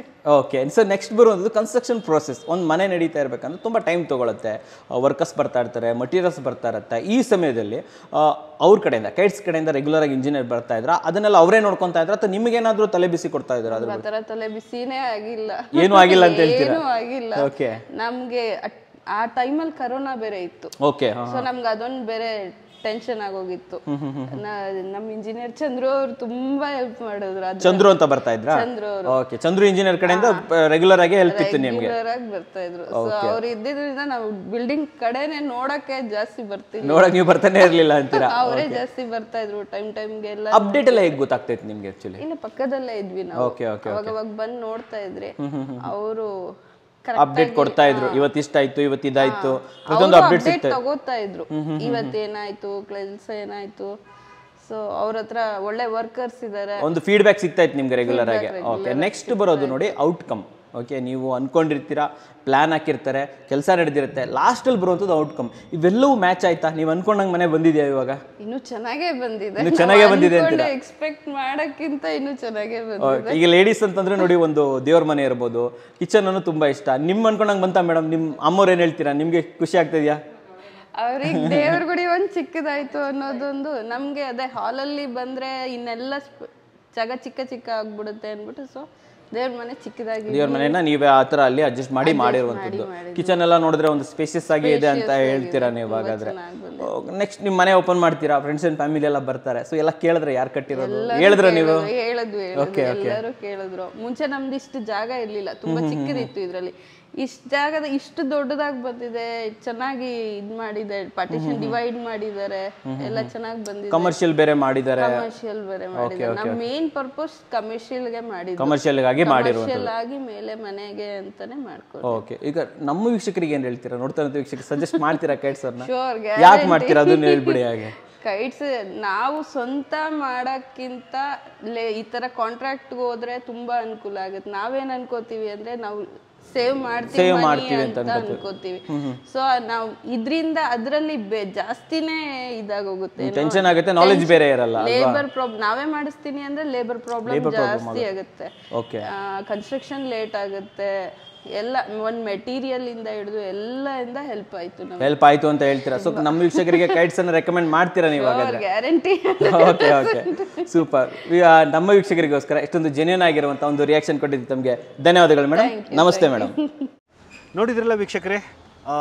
ಓಕೆ ಸೊ ನೆಕ್ಸ್ಟ್ ಬರುವಂಥದ್ದು ಕನ್ಸ್ಟ್ರಕ್ಷನ್ ಪ್ರೋಸೆಸ್ ಒಂದು ಮನೆ ನಡೀತಾ ಇರಬೇಕಂದ್ರೆ ತುಂಬ ಟೈಮ್ ತೊಗೊಳುತ್ತೆ ವರ್ಕರ್ಸ್ ಬರ್ತಾ ಇರ್ತಾರೆ ಮಟೀರಿಯಲ್ಸ್ ಬರ್ತಾ ಇರುತ್ತೆ ಈ ಸಮಯದಲ್ಲಿ ಆ, ಅವ್ರ ಕಡೆಯಿಂದ ಕೈಟ್ಸ್ ಕಡೆಯಿಂದ ರೆಗ್ಯುಲರ್ ಆಗಿ ಇಂಜಿನಿಯರ್ ಬರ್ತಾ ಇದ್ರ ಅದನ್ನೆಲ್ಲ ಅವರೇ ನೋಡ್ಕೊಂತಾ ಇದ್ರ ಅಥವಾ ನಿಮಗೇನಾದ್ರೂ ತಲೆ ಬಿಸಿ ಕೊಡ್ತಾ ಇದ್ರ ಅದ್ರ ಆ ಥರ ತಲೆ ಬಿಸಿನೇ ಆಗಿಲ್ಲ ಏನೂ ಆಗಿಲ್ಲ ಅಂತ ಹೇಳ್ತೀರಾ? ಏನೂ ಆಗಿಲ್ಲ ಓಕೆ ನಮ್ಗೆ ಅಟ್- ಆ ಟೈಮಲ್ಲಿ ಕರೋನಾ ಬೇರೆ ಇತ್ತು ಓಕೆ ಸೊ ನಮ್ಗೆ ಅದೊಂದು ಬೇರೆ ಟೆನ್ಷನ್ ಆಗೋಗಿತ್ತು ನ- ನಮ್ಮ ಇಂಜಿನಿಯರ್ ಚಂದ್ರು ಅವ್ರು ತುಂಬಾ ಹೆಲ್ಪ್ ಮಾಡಿದ್ರು ಅದು ಚಂದ್ರು ಅಂತ ಬರ್ತಾ ಇದ್ರಾ ಚಂದ್ರು ಅವರು ಓಕೆ ಚಂದ್ರು ಇಂಜಿನಿಯರ್ ಕಡೆಯಿಂದ ರೆಗ್ಯುಲರ್ ಆಗಿ ಹೆಲ್ಪ್ ಇತ್ತು ನಿಮಗೆ ರೆಗ್ಯುಲರ್ ಆಗಿ ಬರ್ತಾ ಇದ್ರು ಸೊ ಅವ್ರು ಇದ್ದಿದ್ರಿಂದ ನಾವು ಬಿಲ್ಡಿಂಗ್ ಕಡೆನೆ ನೋಡಕ್ಕೆ ಜಾಸ್ತಿ ಬರ್ತೀವಿ ನೋಡಕ್ ನೀವು ಬರ್ತಾನೆ ಇರ್ಲಿಲ್ಲ ಅಂತೀರಾ ಅವರೇ ಜಾಸ್ತಿ ಬರ್ತಾ ಇದ್ರು ಟೈಮ್ ಟೈಮ್ಗೆಲ್ಲ ಅಪ್ಡೇಟ್ ಎಲ್ಲ ಹೇಗೆ ಗೊತ್ತಾಗ್ತೈತೆ ನಿಮ್ಗೆ ಆಕ್ಚುಲಿ ಇಲ್ಲ ಪಕ್ಕದಲ್ಲೇ ಇದ್ವಿ ನಾವು ಓಕೆ ಓಕೆ ಅವಾಗ ಅವಾಗ ಬಂದು ನೋಡ್ತಾ ಇದ್ರಿ ಅವರು ಅಪ್ಡೇಟ್ ಕೊಡ್ತಾ ಇದ್ರು ಇವತ್ತು ಇಷ್ಟಾಯ್ತು ಇವತ್ತು ಇದಾಯ್ತು ಪ್ರತಿಯೊಂದು ಅಪ್ಡೇಟ್ ಅಪ್ಡೇಟ್ ತಗೋತಾ ಇದ್ರು ಇವತ್ತೇನಾಯ್ತು ಕೆಲಸ ಏನಾಯ್ತು ಸೊ ಅವ್ರ ಹತ್ರ ಒಳ್ಳೆ ವರ್ಕರ್ಸ್ ಇದಾರೆ ಒಂದು ಫೀಡ್ಬ್ಯಾಕ್ ಸಿಗ್ತಾ ಇತ್ತು ನಿಮ್ಗೆ ರೆಗ್ಯುಲರ್ ಆಗಿ ಓಕೆ ನೆಕ್ಸ್ಟ್ ಬರೋದು ನೋಡಿ ಔಟ್ಕಮ್ ಓಕೆ ನೀವು ಅನ್ಕೊಂಡಿರ್ತೀರಾ ಪ್ಲಾನ್ ಹಾಕಿರ್ತಾರೆ ಕೆಲಸ ನಡೆದಿರುತ್ತೆ ಲಾಸ್ಟಲ್ಲಿ ಬರುವಂಥದ್ದು ಔಟ್ಕಮ್ ಇವೆಲ್ಲವೂ ಮ್ಯಾಚ್ ಆಯ್ತಾ ನೀವು ಅನ್ಕೊಂಡಂಗೆ ಮನೆ ಬಂದಿದೆಯಾ ಇವಾಗ ಇನ್ನು ಚೆನ್ನಾಗೇ ಬಂದಿದೆ ಇನ್ನು ಚೆನ್ನಾಗೇ ಬಂದಿದೆ ಅಂತೀರಾ? ಎಕ್ಸ್ಪೆಕ್ಟ್ ಮಾಡಕ್ಕಿಂತ ಇನ್ನು ಚೆನ್ನಾಗೇ ಬಂದಿದೆ Okay, ಈಗ ಲೇಡೀಸ್ ಅಂತಂದ್ರೆ ನೋಡಿ ಒಂದು ದೇವ್ರ ಮನೆ ಇರ್ಬೋದು ಕಿಚನ್ ಅನ್ನು ತುಂಬಾ ಇಷ್ಟ ನಿಮ್ ಅನ್ಕೊಂಡಂಗೆ ಬಂತ ಮೇಡಮ್ ನಿಮ್ ಅಮ್ಮವ್ರು ಏನ್ ಹೇಳ್ತೀರಾ ನಿಮ್ಗೆ ಖುಷಿ ಆಗ್ತಿದ್ಯಾ ಅವ್ರಿಗೆ ದೇವ್ರ ಗುಡಿ ಒಂದ್ ಚಿಕ್ಕದಾಯ್ತು ಅನ್ನೋದೊಂದು ನಮ್ಗೆ ಅದೇ ಹಾಲಲ್ಲಿ ಬಂದ್ರೆ ಇನ್ನೆಲ್ಲ ಸ್ಪ- ಜಾಗ ಚಿಕ್ಕ ಚಿಕ್ಕ ಆಗ್ಬಿಡುತ್ತೆ ಅನ್ಬಿಟ್ಟು ಸೊ ದೇವ್ರ ಮನೆ ಚಿಕ್ಕದಾಗಿ ದೇವ್ರ ಮನೆನ ನೀವೇ ಆ ಥರ ಅಲ್ಲಿ ಅಡ್ಜಸ್ಟ್ ಮಾಡಿ ಮಾಡಿರುವಂಥದ್ದು ಕಿಚನ್ ಎಲ್ಲ ನೋಡಿದ್ರೆ ಒಂದು ಸ್ಪೇಸಿಯಸ್ ಆಗಿ ಇದೆ ಅಂತ ಹೇಳ್ತೀರಾ ನೀವು ಹಾಗಾದ್ರೆ ನೆಕ್ಸ್ಟ್ ನಿಮ್ಮ ಮನೆ ಓಪನ್ ಮಾಡ್ತೀರಾ ಫ್ರೆಂಡ್ಸ್ ಅಂಡ್ ಫ್ಯಾಮಿಲಿ ಎಲ್ಲ ಬರ್ತಾರೆ ಸೊ ಎಲ್ಲ ಕೇಳಿದ್ರೆ ಯಾರು ಕಟ್ಟಿರೋದು ಹೇಳಿದ್ರ ನೀವು ಹೇಳಿದ್ವಿ ಹೇಳಿದ್ವಿ ಎಲ್ಲರೂ ಕೇಳಿದ್ರು ಮುಂಚೆ ನಮ್ದು ಇಷ್ಟು ಜಾಗ ಇರ್ಲಿಲ್ಲ ತುಂಬಾ ಚಿಕ್ಕದಿತ್ತು ಇದ್ರಲ್ಲಿ ಇಷ್ಟು ಜಾಗದ ಇಷ್ಟು ದೊಡ್ಡದಾಗಿ ಬಂದಿದೆ ಚೆನ್ನಾಗಿ ಇದ್ ಮಾಡಿದೆ ಪಾರ್ಟಿಷನ್ ಡಿವೈಡ್ ಮಾಡಿದ್ದಾರೆ ಎಲ್ಲ ಚೆನ್ನಾಗಿ ಬಂದಿದೆ ಕಮರ್ಷಿಯಲ್ ಬೇರೆ ಮಾಡಿದ್ದಾರೆ ಕಮರ್ಷಿಯಲ್ ಬೇರೆ ಮಾಡಿದ್ದಾರೆ ನಮ್ಮ ಮೇನ್ ಪರ್ಪಸ್ ಕಮರ್ಷಿಯಲ್ಗೆ ಮಾಡಿದ್ದು ಕಮರ್ಷಿಯಲ್ ಆಗಿ ಮಾಡಿರುವ ಕಮರ್ಷಿಯಲ್ ಆಗಿ ಮೇಲೆ ಮನೆಗೆ ಅಂತಾನೆ ಮಾಡ್ಕೊಂಡು ಓಕೆ ಈಗ ನಮ್ಮ ವೀಕ್ಷಕರಿಗೆ ಏನ್ ಹೇಳ್ತೀರಾ ನೋಡ್ತಾ ಇರೋ ವೀಕ್ಷಕರಿಗೆ ಸಜೆಸ್ಟ್ ಮಾಡ್ತೀರಾ ಕೈಟ್ ಸರ್ನ ಶೋರ್ ಯಾಕೆ ಮಾಡ್ತೀರಾ ಅದನ್ನ ಹೇಳ್ಬಿಡಿ ಹಾಗೆ ಕೈಟ್ಸ್ ನಾವು ಸ್ವಂತ ಮಾಡಕ್ಕಿಂತ ಲೇ ಈ ತರ ಕಾಂಟ್ರಾಕ್ಟ್ ಹೋದ್ರೆ ತುಂಬಾ ಅನುಕೂಲ ಆಗುತ್ತೆ ನಾವೇನ್ ಅನ್ಕೋತೀವಿ ಅಂದ್ರೆ ನಾವು ಸೇವ್ ಮಾಡ್ತೀವಿ money ಅಂತ ಅನ್ಕೋತೀವಿ ಸೊ ನಾವು ಇದ್ರಿಂದ ಅದ್ರಲ್ಲಿ ಬೆ- ಜಾಸ್ತಿನೇ ಇದಾಗೋಗುತ್ತೆ ಟೆನ್ಷನ್ ಆಗುತ್ತೆ ನಾಲೆಜ್ ಬೇರೆ ಇರಲ್ಲ ಲೇಬರ್ ಪ್ರಾಬ್ಲಮ್ ನಾವೇ ಮಾಡಿಸ್ತೀನಿ ಅಂದ್ರೆ ಲೇಬರ್ ಪ್ರಾಬ್ಲಮ್ ಜಾಸ್ತಿ ಆಗುತ್ತೆ ಓಕೆ ಕನ್ಸ್ಟ್ರಕ್ಷನ್ ಲೇಟ್ ಆಗುತ್ತೆ ಎಲ್ಲ ಒಂದ್ ಮೆಟೀರಿಯಲ್ ಇಂದ ಹಿಡಿದು ಎಲ್ಲ ಇಂದ ಹೆಲ್ಪ್ ಆಯ್ತು ನಮ್ಗೆ ಹೆಲ್ಪ್ ಆಯ್ತು ಅಂತ ಹೇಳ್ತೀರಾ ಸೊ ನಮ್ಮ ವೀಕ್ಷಕರಿಗೆ ಕೈಟ್ಸ್ ಅನ್ನ ರೆಕಮೆಂಡ್ ಮಾಡ್ತೀರಾ ನೀವು ಹಾಗಾದ್ರೆ ಗ್ಯಾರಂಟಿ ಓಕೆ ಓಕೆ ಸೂಪರ್ ನಮ್ಮ ವೀಕ್ಷಕರಿಗೋಸ್ಕರ ಇಷ್ಟೊಂದು ಜೆನ್ಯೂನ್ ಆಗಿರುವಂತ ಒಂದು ರಿಯಾಕ್ಷನ್ ಕೊಟ್ಟಿದ್ದು ತಮಗೆ ಧನ್ಯವಾದಗಳು ಮೇಡಮ್ ನಮಸ್ತೆ ಮೇಡಮ್ ನೋಡಿದ್ರಲ್ಲ ವೀಕ್ಷಕರೇ ಆ,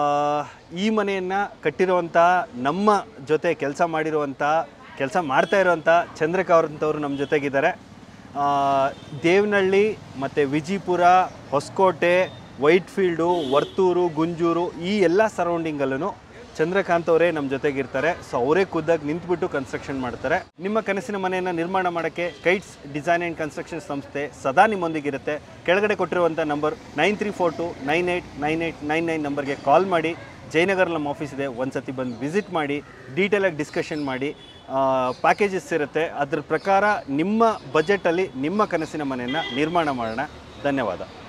ಈ ಮನೆಯನ್ನು ಕಟ್ಟಿರುವಂಥ ನಮ್ಮ ಜೊತೆ ಕೆಲಸ ಮಾಡಿರುವಂಥ ಕೆಲಸ ಮಾಡ್ತಾ ಇರುವಂಥ ಚಂದ್ರಕ ಅವ್ರಂಥವ್ರು ನಮ್ಮ ಜೊತೆಗಿದ್ದಾರೆ ಆ, ದೇವನಹಳ್ಳಿ ಮತ್ತು ವಿಜಿಪುರ ಹೊಸಕೋಟೆ ವೈಟ್ಫೀಲ್ಡು ವರ್ತೂರು ಗುಂಜೂರು ಈ ಎಲ್ಲ ಸರೌಂಡಿಂಗಲ್ಲೂ ಚಂದ್ರಕಾಂತ್ ಅವರೇ ನಮ್ಮ ಜೊತೆಗಿರ್ತಾರೆ ಸೊ ಅವರೇ ಖುದ್ದಾಗಿ ನಿಂತ್ಬಿಟ್ಟು ಕನ್ಸ್ಟ್ರಕ್ಷನ್ ಮಾಡ್ತಾರೆ ನಿಮ್ಮ ಕನಸಿನ ಮನೆಯನ್ನು ನಿರ್ಮಾಣ ಮಾಡೋಕ್ಕೆ ಕೈಟ್ಸ್ ಡಿಸೈನ್ ಆ್ಯಂಡ್ ಕನ್ಸ್ಟ್ರಕ್ಷನ್ ಸಂಸ್ಥೆ ಸದಾ ನಿಮ್ಮೊಂದಿಗಿರುತ್ತೆ ಕೆಳಗಡೆ ಕೊಟ್ಟಿರುವಂಥ number nine three four two nine eight nine eight nine nine ನಂಬರ್ಗೆ ಕಾಲ್ ಮಾಡಿ ಜಯನಗರ ನಮ್ಮ ಆಫೀಸ್ ಇದೆ ಒಂದು ಸತಿ ಬಂದು ವಿಸಿಟ್ ಮಾಡಿ ಡೀಟೇಲಾಗಿ ಡಿಸ್ಕಷನ್ ಮಾಡಿ ಪ್ಯಾಕೇಜಸ್ ಇರುತ್ತೆ ಅದ್ರ ಪ್ರಕಾರ ನಿಮ್ಮ ಬಜೆಟಲ್ಲಿ ನಿಮ್ಮ ಕನಸಿನ ಮನೆಯನ್ನು ನಿರ್ಮಾಣ ಮಾಡೋಣ ಧನ್ಯವಾದ